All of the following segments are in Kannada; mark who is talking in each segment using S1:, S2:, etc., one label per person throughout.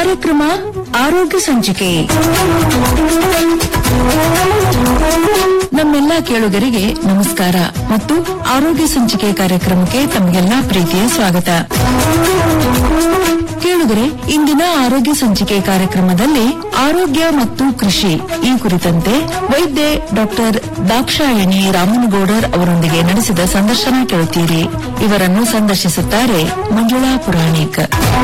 S1: ಕಾರ್ಯಕ್ರಮ ಆರೋಗ್ಯ ಸಂಚಿಕೆ ನಮ್ಮೆಲ್ಲ ಕೇಳುಗರಿಗೆ ನಮಸ್ಕಾರ ಮತ್ತು ಆರೋಗ್ಯ ಸಂಚಿಕೆ ಕಾರ್ಯಕ್ರಮಕ್ಕೆ ತಮಗೆಲ್ಲ ಪ್ರೀತಿಯ ಸ್ವಾಗತ ಕೇಳುಗರೆ ಇಂದಿನ ಆರೋಗ್ಯ ಸಂಚಿಕೆ ಕಾರ್ಯಕ್ರಮದಲ್ಲಿ ಆರೋಗ್ಯ ಮತ್ತು ಕೃಷಿ ಈ ಕುರಿತಂತೆ ವೈದ್ಯೆ ಡಾಕ್ಟರ್ ದಾಕ್ಷಾಯಣಿ ರಾಮನಗೌಡರ್ ಅವರೊಂದಿಗೆ ನಡೆಸಿದ ಸಂದರ್ಶನ ಕೇಳುತ್ತೀರಿ ಇವರನ್ನು ಸಂದರ್ಶಿಸುತ್ತಾರೆ ಮಂಜುಳಾ ಪುರಾಣಿಕ್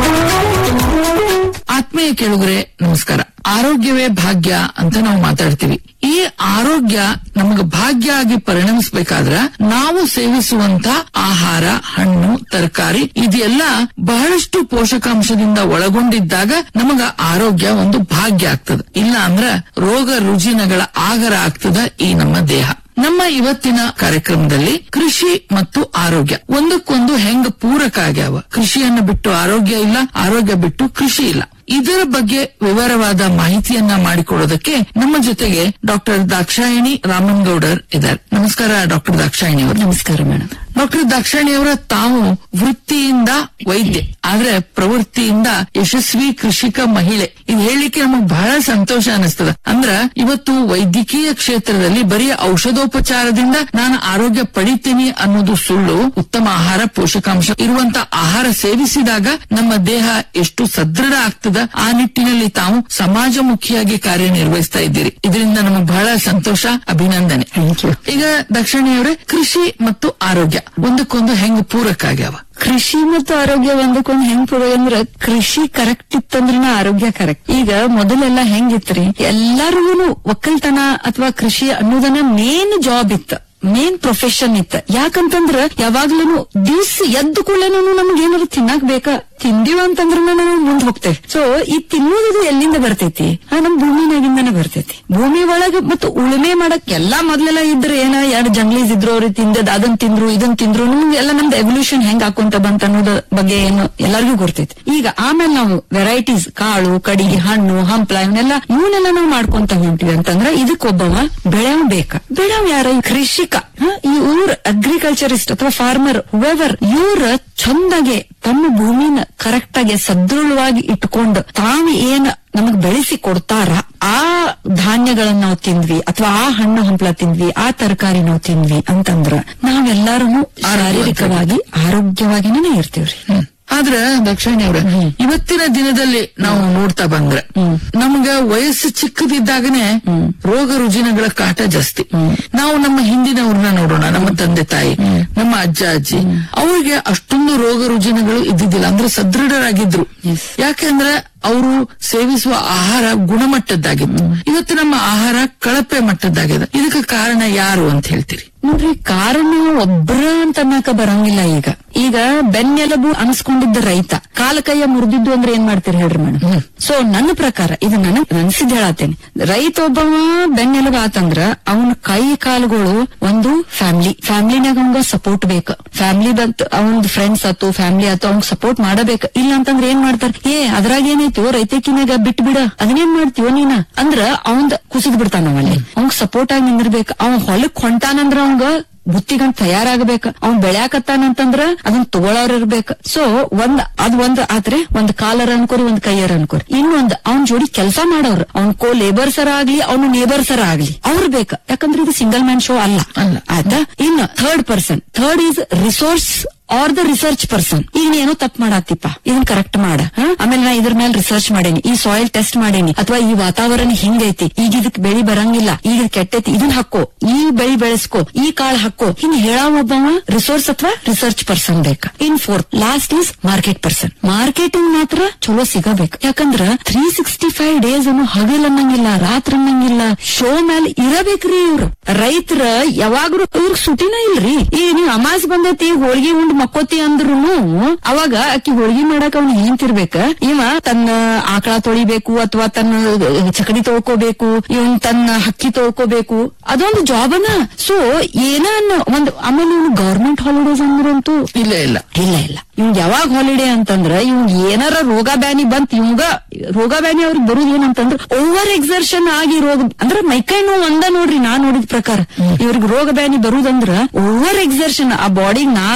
S2: ಆತ್ಮೀಯ ಕೇಳುಗರೆ ನಮಸ್ಕಾರ ಆರೋಗ್ಯವೇ ಭಾಗ್ಯ ಅಂತ ನಾವು ಮಾತಾಡ್ತೀವಿ ಈ ಆರೋಗ್ಯ ನಮಗೆ ಭಾಗ್ಯ ಆಗಿ ಪರಿಣಮಿಸಬೇಕಾದ್ರ ನಾವು ಸೇವಿಸುವಂತ ಆಹಾರ ಹಣ್ಣು ತರಕಾರಿ ಇದೆಲ್ಲ ಬಹಳಷ್ಟು ಪೋಷಕಾಂಶದಿಂದ ಒಳಗೊಂಡಿದ್ದಾಗ ನಮಗ ಆರೋಗ್ಯ ಒಂದು ಭಾಗ್ಯ ಆಗ್ತದ ಇಲ್ಲ ಅಂದ್ರ ರೋಗ ರುಜಿನಗಳ ಆಗರ ಆಗ್ತದ ಈ ನಮ್ಮ ದೇಹ ನಮ್ಮ ಇವತ್ತಿನ ಕಾರ್ಯಕ್ರಮದಲ್ಲಿ ಕೃಷಿ ಮತ್ತು ಆರೋಗ್ಯ ಒಂದಕ್ಕೊಂದು ಹೆಂಗ ಪೂರಕ ಆಗ್ಯಾವ ಕೃಷಿಯನ್ನ ಬಿಟ್ಟು ಆರೋಗ್ಯ ಇಲ್ಲ ಆರೋಗ್ಯ ಬಿಟ್ಟು ಕೃಷಿ ಇಲ್ಲ ಇದರ ಬಗ್ಗೆ ವಿವರವಾದ ಮಾಹಿತಿಯನ್ನ ಮಾಡಿಕೊಡೋದಕ್ಕೆ ನಮ್ಮ ಜೊತೆಗೆ ಡಾಕ್ಟರ್ ದಾಕ್ಷಾಯಿಣಿ ರಾಮನ್ಗೌಡರ್ ಇದ್ದಾರೆ ನಮಸ್ಕಾರ ಡಾಕ್ಟರ್ ದಾಕ್ಷಾಯಿಣಿ ಅವರು
S1: ನಮಸ್ಕಾರ ಮೇಡಮ್
S2: ಡಾಕ್ಟರ್ ದಾಕ್ಷಾಯಿಣಿ ಅವರ ತಾವು ವೃತ್ತಿಯಿಂದ ವೈದ್ಯೆ ಆದ್ರೆ ಪ್ರವೃತ್ತಿಯಿಂದ ಯಶಸ್ವಿ ಕೃಷಿಕ ಮಹಿಳೆ ಇದು ಹೇಳಿಕ್ಕೆ ನಮಗ್ ಬಹಳ ಸಂತೋಷ ಅನಿಸ್ತದ ಅಂದ್ರ ಇವತ್ತು ವೈದ್ಯಕೀಯ ಕ್ಷೇತ್ರದಲ್ಲಿ ಬರೀ ಔಷಧೋಪಚಾರದಿಂದ ನಾನು ಆರೋಗ್ಯ ಪಡಿತೀನಿ ಅನ್ನೋದು ಸುಳ್ಳು ಉತ್ತಮ ಆಹಾರ ಪೋಷಕಾಂಶ ಇರುವಂತ ಆಹಾರ ಸೇವಿಸಿದಾಗ ನಮ್ಮ ದೇಹ ಎಷ್ಟು ಸದೃಢ ಆಗ್ತದ ಆ ನಿಟ್ಟಿನಲ್ಲಿ ತಾವು ಸಮಾಜಮುಖಿಯಾಗಿ ಕಾರ್ಯನಿರ್ವಹಿಸ್ತಾ ಇದ್ದೀರಿ ಇದರಿಂದ ನಮಗ್ ಬಹಳ ಸಂತೋಷ ಅಭಿನಂದನೆ ಈಗ ದಕ್ಷಿಣಿಯವರೇ ಕೃಷಿ ಮತ್ತು ಆರೋಗ್ಯ ಒಂದಕ್ಕೊಂದು ಹೆಂಗ್ ಪೂರಕ ಆಗ್ಯಾವ
S1: ಕೃಷಿ ಮತ್ತು ಆರೋಗ್ಯ ಒಂದಕ್ಕೊಂದು ಹೆಂಗ್ ಪೂರ ಅಂದ್ರ ಕೃಷಿ ಕರೆಕ್ಟ್ ಇತ್ತಂದ್ರನ ಆರೋಗ್ಯ ಕರೆಕ್ಟ್ ಈಗ ಮೊದಲೆಲ್ಲ ಹೆಂಗಿತ್ರಿ ಎಲ್ಲರಿಗೂ ಒಕ್ಕಲ್ತನ ಅಥವಾ ಕೃಷಿ ಅನ್ನೋದನ್ನ ಮೇನ್ ಜಾಬ್ ಇತ್ತ ಮೇನ್ ಪ್ರೊಫೆಷನ್ ಇತ್ತ ಯಾಕಂತಂದ್ರ ಯಾವಾಗ್ಲೂ ದಿವ್ಸ ಎದ್ದು ಕೂಡಲೇನು ನಮ್ಗೆ ಏನಾದ್ರು ತಿನ್ನಾಕ್ ಬೇಕಾ ತಿಂದಿವ ಅಂತಂದ್ರ ನಾವು ಮುಂದ್ ಹೋಗ್ತೇವೆ ಸೊ ಈ ತಿನ್ನೋದು ಎಲ್ಲಿಂದ ಬರ್ತೈತಿ ಆ, ನಮ್ ಭೂಮಿನಾಗಿಂದಾನೆ ಬರ್ತೈತಿ ಭೂಮಿ ಒಳಗ ಮತ್ತು ಉಳುಮೆ ಮಾಡಕ್ ಎಲ್ಲಾ ಮೊದ್ಲೆಲ್ಲ ಇದ್ರೆ ಏನ ಎರಡು ಜಂಗ್ಲೀಸ್ ಇದ್ರು ಅವ್ರಿಗೆ ತಿಂದದ್ ಅದನ್ ತಿಂದ್ರು ಇದನ್ ತಿಂದ್ರು ನಮ್ಗೆ ಎಲ್ಲ ನಮ್ದು ಎವಲ್ಯೂಷನ್ ಹೆಂಗ್ ಹಾಕೊಂತ ಬಂತ ಅನ್ನೋದ ಬಗ್ಗೆ ಏನು ಎಲ್ಲರಿಗೂ ಗೊತ್ತೈತಿ ಈಗ ಆಮೇಲೆ ನಾವು ವೆರೈಟೀಸ್ ಕಾಳು ಕಡಿ ಹಣ್ಣು ಹಂಪ್ಲ ಇವನ್ನೆಲ್ಲ ಇವನ್ನೆಲ್ಲ ನಾವು ಮಾಡ್ಕೊಂತ ಹೊಂಟಿವಿ ಅಂತಂದ್ರ ಇದಕ್ಕೊಬ್ಬವ ಬೆಳೆವ್ ಬೇಕ ಬೆಳೆವ್ ಯಾರ ಕೃಷಿಕ ಹ? ಈ ಊರ್ ಅಗ್ರಿಕಲ್ಚರಿಸ್ಟ್ ಅಥವಾ ಫಾರ್ಮರ್ ಹುವೆವರ್ ಇವ್ರ ಚಂದಾಗೆ ತಮ್ಮ ಭೂಮಿನ ಕರೆಕ್ಟ್ ಆಗಿ ಸದೃಢವಾಗಿ ಇಟ್ಕೊಂಡು ತಾವು ಏನ್ ನಮಗ್ ಬೆಳೆಸಿ ಕೊಡ್ತಾರ ಆ ಧಾನ್ಯಗಳನ್ನ ನಾವು ತಿಂದ್ವಿ ಅಥವಾ ಆ ಹಣ್ಣು ಹಂಪ್ಲ ತಿಂದ್ವಿ ಆ ತರಕಾರಿ ನಾವು ತಿಂದ್ವಿ ಅಂತಂದ್ರ ನಾವೆಲ್ಲಾರು ಶಾರೀರಿಕವಾಗಿ ಆರೋಗ್ಯವಾಗಿನೇ ಇರ್ತೀವ್ರಿ
S2: ಆದ್ರ ದಕ್ಷಿಣಿ ಅವ್ರ ಇವತ್ತಿನ ದಿನದಲ್ಲಿ ನಾವು ನೋಡ್ತಾ ಬಂದ್ರೆ ನಮ್ಗ ವಯಸ್ಸು ಚಿಕ್ಕದಿದ್ದಾಗನೆ ರೋಗ ರುಜಿನಗಳ ಕಾಟ ಜಾಸ್ತಿ ನಾವು ನಮ್ಮ ಹಿಂದಿನವ್ರನ್ನ ನೋಡೋಣ ನಮ್ಮ ತಂದೆ ತಾಯಿ ನಮ್ಮ ಅಜ್ಜ ಅಜ್ಜಿ ಅವ್ರಿಗೆ ಅಷ್ಟೊಂದು ರೋಗ ರುಜಿನಗಳು ಇದ್ದಿದ್ದಿಲ್ಲ ಅಂದ್ರೆ ಸದೃಢರಾಗಿದ್ರು ಯಾಕೆಂದ್ರೆ ಅವರು ಸೇವಿಸುವ ಆಹಾರ ಗುಣಮಟ್ಟದ್ದಾಗಿತ್ತು ಇವತ್ತು ನಮ್ಮ ಆಹಾರ ಕಳಪೆ ಮಟ್ಟದ್ದಾಗಿದೆ ಇದಕ್ಕೆ ಕಾರಣ ಯಾರು ಅಂತ ಹೇಳ್ತೀರಿ
S1: ನೋಡ್ರಿ ಕಾರಣ ಒಬ್ರ ಅಂತ ಅನ್ನಕ ಬರಂಗಿಲ್ಲ ಈಗ ಈಗ ಬೆನ್ನೆಲುಬು ಅನ್ಸ್ಕೊಂಡಿದ್ದ ರೈತ ಕಾಲ ಕೈಯ ಮುರಿದಿದ್ದು ಅಂದ್ರೆ ಏನ್ ಮಾಡ್ತೀರಿ ಹೇಳ್ರಿ ಮೇಡಮ್ ಸೊ ನನ್ನ ಪ್ರಕಾರ ಇದು ನನಗ್ ಅನ್ಸಿದ್ ಹೇಳತ್ತೇನೆ ರೈತ ಒಬ್ಬವ ಬೆನ್ನೆಲುಬು ಆತಂದ್ರ ಅವನ ಕೈ ಕಾಲುಗಳು ಒಂದು ಫ್ಯಾಮಿಲಿ ಫ್ಯಾಮಿಲಿನಾಗ ಅವಂಗ ಸಪೋರ್ಟ್ ಬೇಕು ಫ್ಯಾಮಿಲಿ ಬಂತ ಅವನ್ ಫ್ರೆಂಡ್ಸ್ ಆತು ಫ್ಯಾಮಿಲಿ ಆತು ಅವ್ನ್ ಸಪೋರ್ಟ್ ಮಾಡಬೇಕು ಇಲ್ಲ ಅಂತಂದ್ರೆ ಏನ್ ಮಾಡ್ತಾರ ಏ ಅದ್ರಾಗ ಏನೈತೋ ರೈತಕಿನಾಗ ಬಿಟ್ ಬಿಡ ಅದನ್ನೇನ್ ಮಾಡ್ತೀವೋ ನೀನ ಅಂದ್ರ ಅವಂದ್ ಕುಸಿದ್ ಬಿಡ್ತಾನ ಅವಲ್ಲಿ ಅವಂಗ್ ಸಪೋರ್ಟ್ ಆಗಿ ನಿಂದಿರ್ಬೇಕು ಅವ್ನ್ ಹೊಲಕ್ ಹೊಂಟಾನಂದ್ರ ಅವಂಗ ಬುತ್ತಿಗಂಟ್ ತಯಾರಾಗಬೇಕ ಅವ್ನ್ ಬೆಳ್ಯಾಕತ್ತಾನಂತಂದ್ರ ಅದನ್ನ ತಗೊಳೋರ್ ಇರ್ಬೇಕ ಸೊ ಒಂದ್ ಅದ್ ಒಂದ್ ಆದ್ರೆ ಒಂದ್ ಕಾಲರ್ ಅನ್ಕೋರಿ ಒಂದ್ ಕೈಯರ್ ಅನ್ಕೋರಿ ಇನ್ನೊಂದ್ ಅವ್ನ್ ಜೋಡಿ ಕೆಲಸ ಮಾಡೋರು ಅವ್ನ್ ಕೋ ಲೇಬರ್ಸರ ಆಗ್ಲಿ ಅವ್ನು ನೇಬರ್ಸರ ಆಗ್ಲಿ ಅವ್ರು ಬೇಕ ಯಾಕಂದ್ರೆ ಇದು ಸಿಂಗಲ್ ಮ್ಯಾನ್ ಶೋ ಅಲ್ಲ
S2: ಅಲ್ಲ.
S1: ಆಯ್ತಾ ಇನ್ನು third person third is resource or the research person ಈಗ ನೀ ಏನೋ ತಪ್ಪು ಮಾಡಾತಿಪ್ಪ ಇದನ್ ಕರೆಕ್ಟ್ ಮಾಡ ಹ? ಆಮೇಲೆ ನಾ ಇದ್ರ ಮೇಲೆ ರಿಸರ್ಚ್ ಮಾಡೇನಿ ಈ ಸಾಯಿಲ್ ಟೆಸ್ಟ್ ಮಾಡೇನಿ ಅಥವಾ ಈ ವಾತಾವರಣ ಹಿಂಗೈತಿ ಈಗ ಇದಕ್ ಬೆಳಿ ಬರಂಗಿಲ್ಲ ಈಗ ಇದ್ ಕೆಟ್ಟೈತಿ ಇದನ್ ಹಾಕೋ ಈ ಬೆಳಿ ಬೆಳೆಸ್ಕೋ ಈ ಕಾಳು ಹಾಕೋ ಹಿಂಗ್ ಹೇಳಾವ ಒಬ್ಬವ ರಿಸೋರ್ಸ್ ಅಥವಾ ರಿಸರ್ಚ್ ಪರ್ಸನ್ ಬೇಕ in fourth last is market person marketing ಮಾತ್ರ ಚಲೋ ಸಿಗಬೇಕು ಯಾಕಂದ್ರ ತ್ರೀ ಸಿಕ್ಸ್ಟಿ ಫೈವ್ ಡೇಸ್ ಅನ್ನು ಹಗಲ್ ಅನ್ನಂಗಿಲ್ಲ ರಾತ್ರಿ ಅನ್ನಂಗಿಲ್ಲ ಶೋ ಮೇಲೆ ಇರಬೇಕ್ರಿ ಇವ್ರು ರೈತರ ಯಾವಾಗ್ಲೂ ಇವ್ರಿಗೆ ಸುಟಿನ ಇಲ್ರಿ ಈಗ ನೀವ್ ಅಮಾಸ್ ಬಂದೈತಿ ಹೋಳ್ಗಿ ಉಂಡ್ ಮಕ್ಕೋತಿ ಅಂದ್ರುನು ಅವಾಗ ಅಕ್ಕಿ ಹೋಳ್ಗಿ ಮಾಡಕ್ ಅವ್ನ ಹಿಂತಿರ್ಬೇಕ ಇವ ತನ್ನ ಆಕಳ ತೊಳಿಬೇಕು ಅಥವಾ ತನ್ನ ಚಕಡಿ ತೊಳ್ಕೋಬೇಕು ಇವನ್ ತನ್ನ ಹಕ್ಕಿ ತೊಳ್ಕೋಬೇಕು ಅದೊಂದು ಜಾಬನ ಸೊ ಏನ ಅನ್ನೋ ಒಂದ್ ಆಮೇಲೆ ಇವ್ನು ಗವರ್ಮೆಂಟ್ ಹಾಲಿಡೇಸ್ ಅಂದ್ರಂತೂ
S2: ಇಲ್ಲ ಇಲ್ಲ
S1: ಇಲ್ಲ ಇಲ್ಲ ಇವ್ಗ್ ಯಾವಾಗ ಹಾಲಿಡೇ ಅಂತಂದ್ರ ಇವ್ಗ್ ಏನಾರ ರೋಗ ಬ್ಯಾನಿ ಬಂತ್ ಇವಂಗ ರೋಗ ಬ್ಯಾನಿ ಅವ್ರಿಗೆ ಬರುದ್ ಏನಂತಂದ್ರ ಓವರ್ ಎಕ್ಸರ್ಷನ್ ಆಗಿ ರೋಗ ಅಂದ್ರ ಮೈಕೈ ನೋವು ಒಂದ ನೋಡ್ರಿ ನಾ ನೋಡಿದ ಪ್ರಕಾರ ಇವ್ರಿಗೆ ರೋಗ ಬ್ಯಾನಿ ಬರುದಂದ್ರ ಓವರ್ ಎಕ್ಸರ್ಷನ್ ಆ ಬಾಡಿಗ್ ನಾಲ್ಕೈದು ದಿವ್ಸ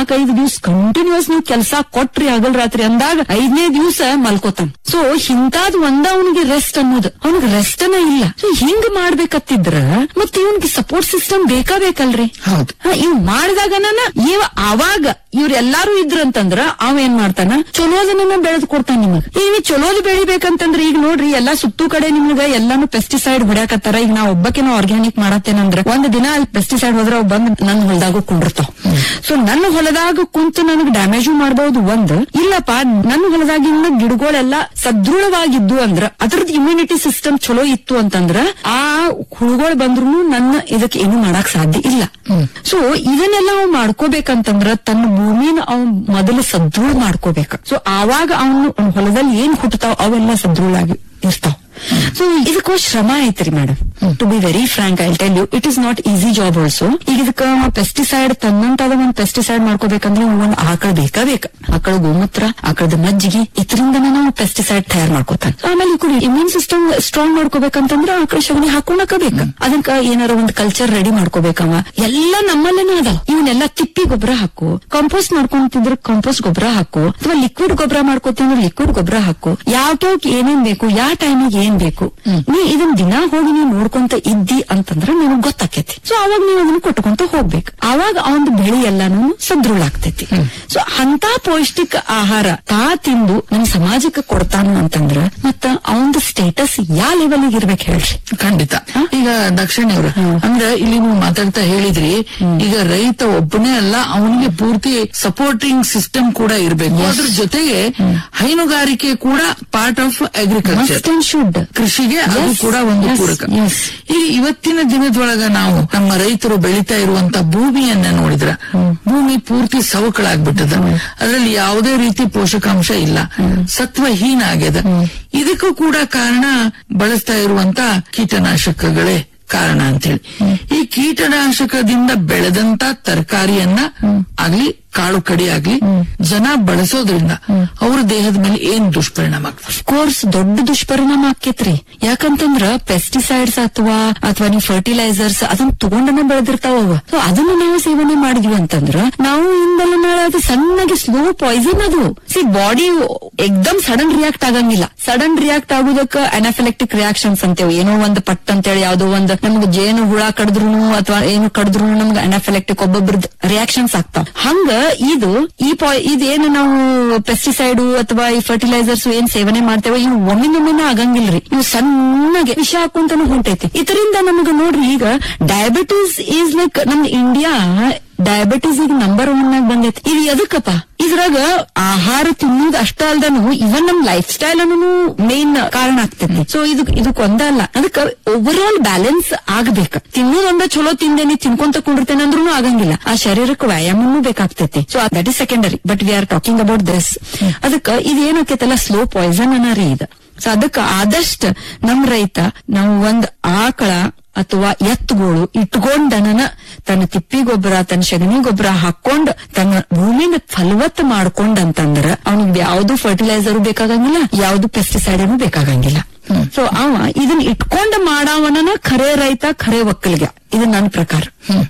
S1: ದಿವಸ ಕಂಟಿನ್ಯೂಸ್ ನೀವು ಕೆಲಸ ಕೊಟ್ರಿ ಹಗಲ್ ರಾತ್ರಿ ಅಂದಾಗ ಐದನೇ ದಿವಸ ಮಲ್ಕೋತಾನ ಸೊ ಹಿಂತಾದ್ ಒಂದ ಅವನಿಗೆ ರೆಸ್ಟ್ ಅನ್ನೋದು ಅವನಿಗೆ ರೆಸ್ಟ್ ಅನ್ನ ಇಲ್ಲ ಸೊ ಹಿಂಗ್ ಮಾಡ್ಬೇಕತ್ತಿದ್ರ ಮತ್ ಇವನ್ಗೆ ಸಪೋರ್ಟ್ ಸಿಸ್ಟಮ್ ಬೇಕಾ ಬೇಕಲ್ರಿ
S2: ಹೌದು
S1: ಹಾ, ಇವ್ ಮಾಡಿದಾಗ ಇವ ಅವಾಗ ಇವ್ರ ಎಲ್ಲಾರು ಇದ್ರಂತಂದ್ರ ಅವ ಏನ್ ಮಾಡ್ತಾನ ಚಲೋದನ್ನ ಬೆಳೆದು ಕೊಡ್ತಾನ ನಿಮಗ್ ಈಗ ನೀವ್ ಚಲೋದ್ ಬೆಳಿಬೇಕಂತಂದ್ರ ಈಗ ನೋಡ್ರಿ ಎಲ್ಲಾ ಸುತ್ತು ಕಡೆ ನಿಮ್ಗ ಎಲ್ಲಾನು ಪೆಸ್ಟಿಸೈಡ್ ಹೊಡ್ಯಾಕತ್ತಾರ ಈಗ ನಾ ಒಬ್ಬಕ್ಕೆ ನಾ ಆರ್ಗ್ಯಾನಿಕ್ ಮಾಡತ್ತೇನಂದ್ರ ಒಂದ್ ದಿನ ಅಲ್ಲಿ ಪೆಸ್ಟಿಸೈಡ್ ಹೋದ್ರ ಅವ್ ಬಂದ್ ನನ್ನ ಹೊಲದಾಗ ಕುಂಡಿರ್ತಾವ ಸೊ ನನ್ನ ಹೊಲದಾಗ ಕುಂತು ನನಗ್ ಡ್ಯಾಮೇಜು ಮಾಡಬಹುದು ಒಂದ್ ಇಲ್ಲಪ್ಪ ನನ್ನ ಹೊಲದಾಗಿನ ಗಿಡಗಳೆಲ್ಲ ಸದೃಢವಾಗಿದ್ದು ಅಂದ್ರ ಅದ್ರದ್ದು ಇಮ್ಯುನಿಟಿ ಸಿಸ್ಟಮ್ ಚಲೋ ಇತ್ತು ಅಂತಂದ್ರ ಆ ಹುಳುಗಳು ಬಂದ್ರು ನನ್ನ ಇದಕ್ಕೆ ಏನು ಮಾಡಕ್ ಸಾಧ್ಯ ಇಲ್ಲ ಸೊ ಇದನ್ನೆಲ್ಲ ಅವ್ ಮಾಡ್ಕೋಬೇಕಂತಂದ್ರ ತನ್ನ ಭೂಮಿನ ಅವ್ ಮೊದಲು ಸದೃಢ ಮಾಡ್ಕೋಬೇಕ ಸೊ ಆವಾಗ ಅವನು ಹೊಲದಲ್ಲಿ ಏನ್ ಹುಟ್ಟತಾವ್ ಅವೆಲ್ಲ ಸದೃಢಾಗಿ ಇರ್ತಾವ ಸೊ ಇದಕ್ಕೂ ಶ್ರಮ ಐತ್ರಿ madam to be very frank I tell you it is not easy job also ಈಗ ಇದಕ್ಕ ಪೆಸ್ಟಿಸೈಡ್ ತನ್ನಂತಾದ ಒಂದ್ ಪೆಸ್ಟಿಸೈಡ್ ಮಾಡ್ಕೋಬೇಕಂದ್ರೆ ಒಂದ್ ಆಕಳ ಬೇಕಾ ಬೇಕ ಆಕಳ ಗೋಮೂತ್ರ ಆಕಳದ ಮಜ್ಜಿಗೆ ಇದರಿಂದನೇ ನಾವು ಪೆಸ್ಟಿಸೈಡ್ ತಯಾರು ಮಾಡ್ಕೋತಾನೆ ಆಮೇಲೆ ಈ ಇಮ್ಯೂನ್ ಸಿಸ್ಟಮ್ ಸ್ಟ್ರಾಂಗ್ ಮಾಡ್ಕೋಬೇಕಂತಂದ್ರ ಆಕಳ ಸಗಣಿ ಹಾಕೊಳಕ ಬೇಕ ಅದಕ್ಕ ಏನಾರ ಒಂದ್ ಕಲ್ಚರ್ ರೆಡಿ ಮಾಡ್ಕೋಬೇಕವ ಎಲ್ಲ ನಮ್ಮಲ್ಲೇನೆ ಅದಾವ ಇವನ್ನೆಲ್ಲ ತಿಪ್ಪಿ ಗೊಬ್ಬರ ಹಾಕು ಕಂಪೋಸ್ಟ್ ಮಾಡ್ಕೊಂತಿದ್ರ ಕಂಪೋಸ್ಟ್ ಗೊಬ್ಬರ ಹಾಕು ಅಥವಾ ಲಿಕ್ವಿಡ್ ಗೊಬ್ಬರ ಮಾಡ್ಕೋತಿದ್ರೆ ಲಿಕ್ವಿಡ್ ಗೊಬ್ಬರ ಹಾಕು ಯಾವ್ಯಾವ್ ಏನೇನ್ ಬೇಕು ಯಾವ ಟೈಮಿಗೆ ಏನ್ ಬೇಕು ನೀ ಇದನ್ ದಿನ ಹೋಗಿ ನೀವು ನೋಡ್ಕೊಂತ ಇದ್ದಿ ಅಂತಂದ್ರ ನಿನಗ್ ಗೊತ್ತಾಕೈತಿ ಸೊ ಅವಾಗ ನೀವು ಅದನ್ನ ಕೊಟ್ಕೊಂತ ಹೋಗ್ಬೇಕು ಅವಾಗ ಅವನ್ ಬೆಳೆ ಎಲ್ಲಾನು ಸದೃಢ ಆಗ್ತೈತಿ ಸೊ ಅಂತ ಪೌಷ್ಟಿಕ ಆಹಾರ ತಾ ತಿಂದು ನಮ್ ಸಮಾಜಕ್ಕೆ ಕೊಡ್ತಾನು ಅಂತಂದ್ರ ಮತ್ತ ಅವನ್ ಸ್ಟೇಟಸ್ ಯಾವ ಲೆವೆಲ್ ಇರ್ಬೇಕು ಹೇಳ್ರಿ
S2: ಖಂಡಿತ ಈಗ ದಕ್ಷಿಣ ಅವ್ರ ಅಂದ್ರ ಇಲ್ಲಿ ನೀವು ಮಾತಾಡ್ತಾ ಹೇಳಿದ್ರಿ ಈಗ ರೈತ ಒಬ್ಬನೇ ಅಲ್ಲ ಅವನಿಗೆ ಪೂರ್ತಿ ಸಪೋರ್ಟಿಂಗ್ ಸಿಸ್ಟಮ್ ಕೂಡ ಇರಬೇಕು ಅದ್ರ ಜೊತೆಗೆ ಹೈನುಗಾರಿಕೆ ಕೂಡ part of agriculture
S1: must and should
S2: ಕೃಷಿಗೆ ಅದು
S1: Yes,
S2: ಕೂಡ ಒಂದು
S1: yes,
S2: ಪೂರಕ
S1: yes.
S2: ಈಗ ಇವತ್ತಿನ ದಿನದೊಳಗ ನಾವು ನಮ್ಮ ರೈತರು ಬೆಳೀತಾ ಇರುವಂತ ಭೂಮಿಯನ್ನ ನೋಡಿದ್ರ ಭೂಮಿ ಪೂರ್ತಿ ಸವಕಳಾಗ್ಬಿಟ್ಟದ ಅದರಲ್ಲಿ ಯಾವುದೇ ರೀತಿ ಪೋಷಕಾಂಶ ಇಲ್ಲ ಸತ್ವಹೀನ ಆಗ್ಯದ ಇದಕ್ಕೂ ಕೂಡ ಕಾರಣ ಬಳಸ್ತಾ ಇರುವಂತ ಕೀಟನಾಶಕಗಳೇ ಕಾರಣ ಅಂತೇಳಿ ಈ ಕೀಟನಾಶಕದಿಂದ ಬೆಳೆದಂತ ತರಕಾರಿಯನ್ನ ಆಗ್ಲಿ ಕಾಳು ಕಡಿ ಆಗ್ಲಿ ಜನ ಬಳಸೋದ್ರಿಂದ ಅವ್ರ ದೇಹದ ಮೇಲೆ ಏನ್ ದುಷ್ಪರಿಣಾಮ ಆಗ್ತದೆ
S1: ಕೋರ್ಸ್ ದೊಡ್ಡ ದುಷ್ಪರಿಣಾಮ ಆಕೇತ್ರಿ ಯಾಕಂತಂದ್ರ ಪೆಸ್ಟಿಸೈಡ್ಸ್ ಅಥವಾ ಅಥವಾ ನೀವು ಫರ್ಟಿಲೈಸರ್ಸ್ ಅದನ್ನ ತಗೊಂಡನ ಬೆಳೆದಿರ್ತಾವ ಅವ ಸೊ ಅದನ್ನ ನಾವು ಸೇವನೆ ಮಾಡಿದ್ವಿ ಅಂತಂದ್ರ ನಾವು ಇಂದಲ್ಲ ನಾಳೆ ಅದು ಸಣ್ಣಗೆ ಸ್ಲೋ ಪಾಯ್ಸನ್ ಅದು ಸಿ ಬಾಡಿ ಎಕ್ದಮ್ ಸಡನ್ ರಿಯಾಕ್ಟ್ ಆಗಂಗಿಲ್ಲ ಸಡನ್ ರಿಯಾಕ್ಟ್ ಆಗುದಕ್ಕ ಅನಾಫಿಲೆಕ್ಟಿಕ್ ರಿಯಾಕ್ಷನ್ಸ್ ಅಂತೇವೆ ಏನೋ ಒಂದು ಪಟ್ ಅಂತೇಳಿ ಯಾವ್ದೋ ಒಂದು ನಮ್ಗೆ ಜೇನು ಹುಳ ಕಡಿದ್ರು ಅಥವಾ ಏನು ಕಡಿದ್ರು ನಮ್ಗೆ ಅನಾಫಿಲೆಕ್ಟಿಕ್ ಒಬ್ಬೊಬ್ರದ್ ರಿಯಾಕ್ಷನ್ಸ್ ಆಗ್ತಾವ ಹಂಗ ಇದು ಈ ಪಾಯ್ ಇದೇನು ನಾವು ಪೆಸ್ಟಿಸೈಡ್ ಅಥವಾ ಈ ಫರ್ಟಿಲೈಸರ್ಸ್ ಏನ್ ಸೇವನೆ ಮಾಡ್ತೇವೆ ಇವು ಒಮ್ಮಿನೊಮ್ಮೆನ ಆಗಂಗಿಲ್ರಿ ಇವು ಸಣ್ಣಗೆ ವಿಷ ಹಾಕೊಂತಾನು ಹೊಂಟೈತಿ ಇದರಿಂದ ನಮಗ ನೋಡ್ರಿ ಈಗ ಡಯಾಬಿಟಿಸ್ ಈಸ್ ಲೈಕ್ ನಮ್ ಇಂಡಿಯಾ ಡಯಾಬಿಟಿಸ್ ಈಗ ನಂಬರ್ ಒನ್ ಆಗಿ ಬಂದೈತಿ ಇದು ಎದಕ್ಕಪ್ಪ ಇದ್ರಾಗ ಆಹಾರ ತಿನ್ನೋದು ಅಷ್ಟ ಅಲ್ದನು ಇವನ್ ನಮ್ ಲೈಫ್ ಸ್ಟೈಲ್ ಅನ್ನೂ ಮೇನ್ ಕಾರಣ ಆಗ್ತೈತಿ ಸೊ ಇದು ಇದಕ್ ಒಂದ ಅಲ್ಲ ಅದಕ್ಕ ಓವರ್ ಆಲ್ ಬ್ಯಾಲೆನ್ಸ್ ಆಗ್ಬೇಕ ತಿನ್ನೋದೊಂದ ಚಲೋ ತಿಂದೇನಿ ತಿನ್ಕೊಂತ ಕುಂಡಿರ್ತೇನೆ ಅಂದ್ರೂ ಆಗಂಗಿಲ್ಲ ಆ ಶರೀರಕ್ಕೆ ವ್ಯಾಯಾಮನೂ ಬೇಕಾಗ್ತೈತಿ so that is secondary but we are talking about this ಅದಕ್ಕ ಇದು ಏನಾಕೈತಲ್ಲ ಸ್ಲೋ ಪಾಯ್ಸನ್ ಅನ್ನ ರೀ ಇದು ಸೊ ಅದಕ್ಕ ಆದಷ್ಟ ನಮ್ ರೈತ ನಾವು ಒಂದ್ ಆಕಳ ಅಥವಾ ಎತ್ತುಗಳು ಇಟ್ಕೊಂಡನ ತನ್ನ ತಿಪ್ಪಿ ಗೊಬ್ಬರ ತನ್ನ ಸಗಣಿ ಗೊಬ್ಬರ ಹಾಕೊಂಡ್ ತನ್ನ ಭೂಮಿನ ಫಲವತ್ ಮಾಡ್ಕೊಂಡಂತಂದ್ರ ಅವನಿಗೆ ಯಾವ್ದು ಫರ್ಟಿಲೈಸರ್ ಬೇಕಾಗಂಗಿಲ್ಲ ಯಾವ್ದು ಪೆಸ್ಟಿಸೈಡ್ ಬೇಕಾಗಂಗಿಲ್ಲ ಸೊ ಅವ ಇದನ್ನ ಇಟ್ಕೊಂಡ್ ಮಾಡವನ ಖರೆ ರೈತ ಖರೆ ಒಕ್ಕಲಿಗ ಇದು ನನ್ನ ಪ್ರಕಾರ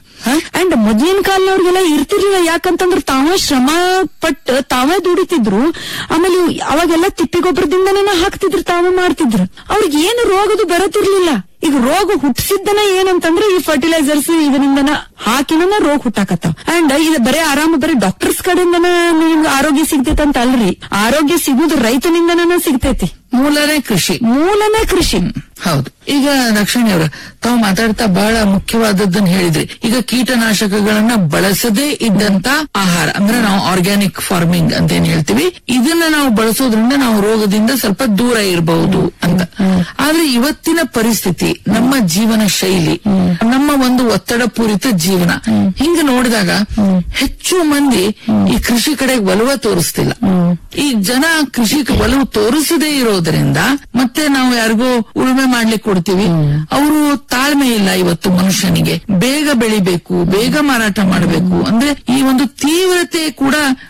S1: ಅಂಡ್ ಮೊದ್ಲಿನ ಕಾಲನವ್ರಿಗೆಲ್ಲ ಇರ್ತಿರ್ಲಿಲ್ಲ ಯಾಕಂತಂದ್ರ ತಾವೇ ಶ್ರಮ ಪಟ್ಟು ತಾವೇ ದುಡಿತಿದ್ರು ಆಮೇಲೆ ಇವ್ ಅವಾಗೆಲ್ಲ ತಿಪ್ಪಿ ಗೊಬ್ಬರದಿಂದನೇ ಹಾಕ್ತಿದ್ರು ತಾವೇ ಮಾಡ್ತಿದ್ರು ಅವ್ರಿಗೆ ಏನು ರೋಗದು ಬರತಿರ್ಲಿಲ್ಲ ಈಗ ರೋಗ ಹುಟ್ಟಿಸಿದ್ದನ ಏನಂತಂದ್ರೆ ಈ ಫರ್ಟಿಲೈಸರ್ಸ್ ಇದರಿಂದನ ಹಾಕಿನ ರೋಗ ಹುಟ್ಟಾಕತ್ತಾವ ಅಂಡ್ ಇದು ಬರೇ ಆರಾಮ ಬರೀ ಡಾಕ್ಟರ್ಸ್ ಕಡೆಯಿಂದನ ನಿಮ್ಗೆ ಆರೋಗ್ಯ ಸಿಗ್ತೈತೆ ಅಂತ ಅಲ್ರಿ ಆರೋಗ್ಯ ಸಿಗುದು ರೈತನಿಂದನ ಸಿಗ್ತೈತಿ
S2: ಮೂಲನೇ ಕೃಷಿ
S1: ಮೂಲನೇ ಕೃಷಿ
S2: ಹೌದು ಈಗ ದಕ್ಷಿಣಿ ಅವರ ತಾವು ಮಾತಾಡ್ತಾ ಬಹಳ ಮುಖ್ಯವಾದದ್ದನ್ನ ಹೇಳಿದ್ರಿ ಈಗ ಕೀಟನಾಶಕಗಳನ್ನ ಬಳಸದೇ ಇದ್ದಂತ ಆಹಾರ ಅಂದ್ರೆ ನಾವು ಆರ್ಗ್ಯಾನಿಕ್ ಫಾರ್ಮಿಂಗ್ ಅಂತ ಏನ್ ಹೇಳ್ತೀವಿ ಇದನ್ನ ನಾವು ಬಳಸೋದ್ರಿಂದ ನಾವು ರೋಗದಿಂದ ಸ್ವಲ್ಪ ದೂರ ಇರಬಹುದು ಅಂತ ಆದ್ರೆ ಇವತ್ತಿನ ಪರಿಸ್ಥಿತಿ ನಮ್ಮ ಜೀವನ ಶೈಲಿ ನಮ್ಮ ಒಂದು ಒತ್ತಡ ಪೂರಿತ ಜೀವನ ಹಿಂಗ ನೋಡಿದಾಗ ಹೆಚ್ಚು ಮಂದಿ ಈ ಕೃಷಿ ಕಡೆ ಒಲವ ತೋರಿಸ್ತಿಲ್ಲ ಈ ಜನ ಕೃಷಿಗೆ ಒಲವು ತೋರಿಸದೇ ಇರೋದ್ರಿಂದ ಮತ್ತೆ ನಾವು ಯಾರಿಗೋ ಉಳುಮೆ ಮಾಡ್ಲಿಕ್ಕೆ ಕೊಡ್ತೀವಿ ಅವರು ತಾಳ್ಮೆ ಇಲ್ಲ ಇವತ್ತು ಮನುಷ್ಯನಿಗೆ ಬೇಗ ಬೆಳಿಬೇಕು ಬೇಗ ಮಾರಾಟ ಮಾಡಬೇಕು ಅಂದ್ರೆ ಈ ಒಂದು ತೀವ್ರತೆ ಕೂಡ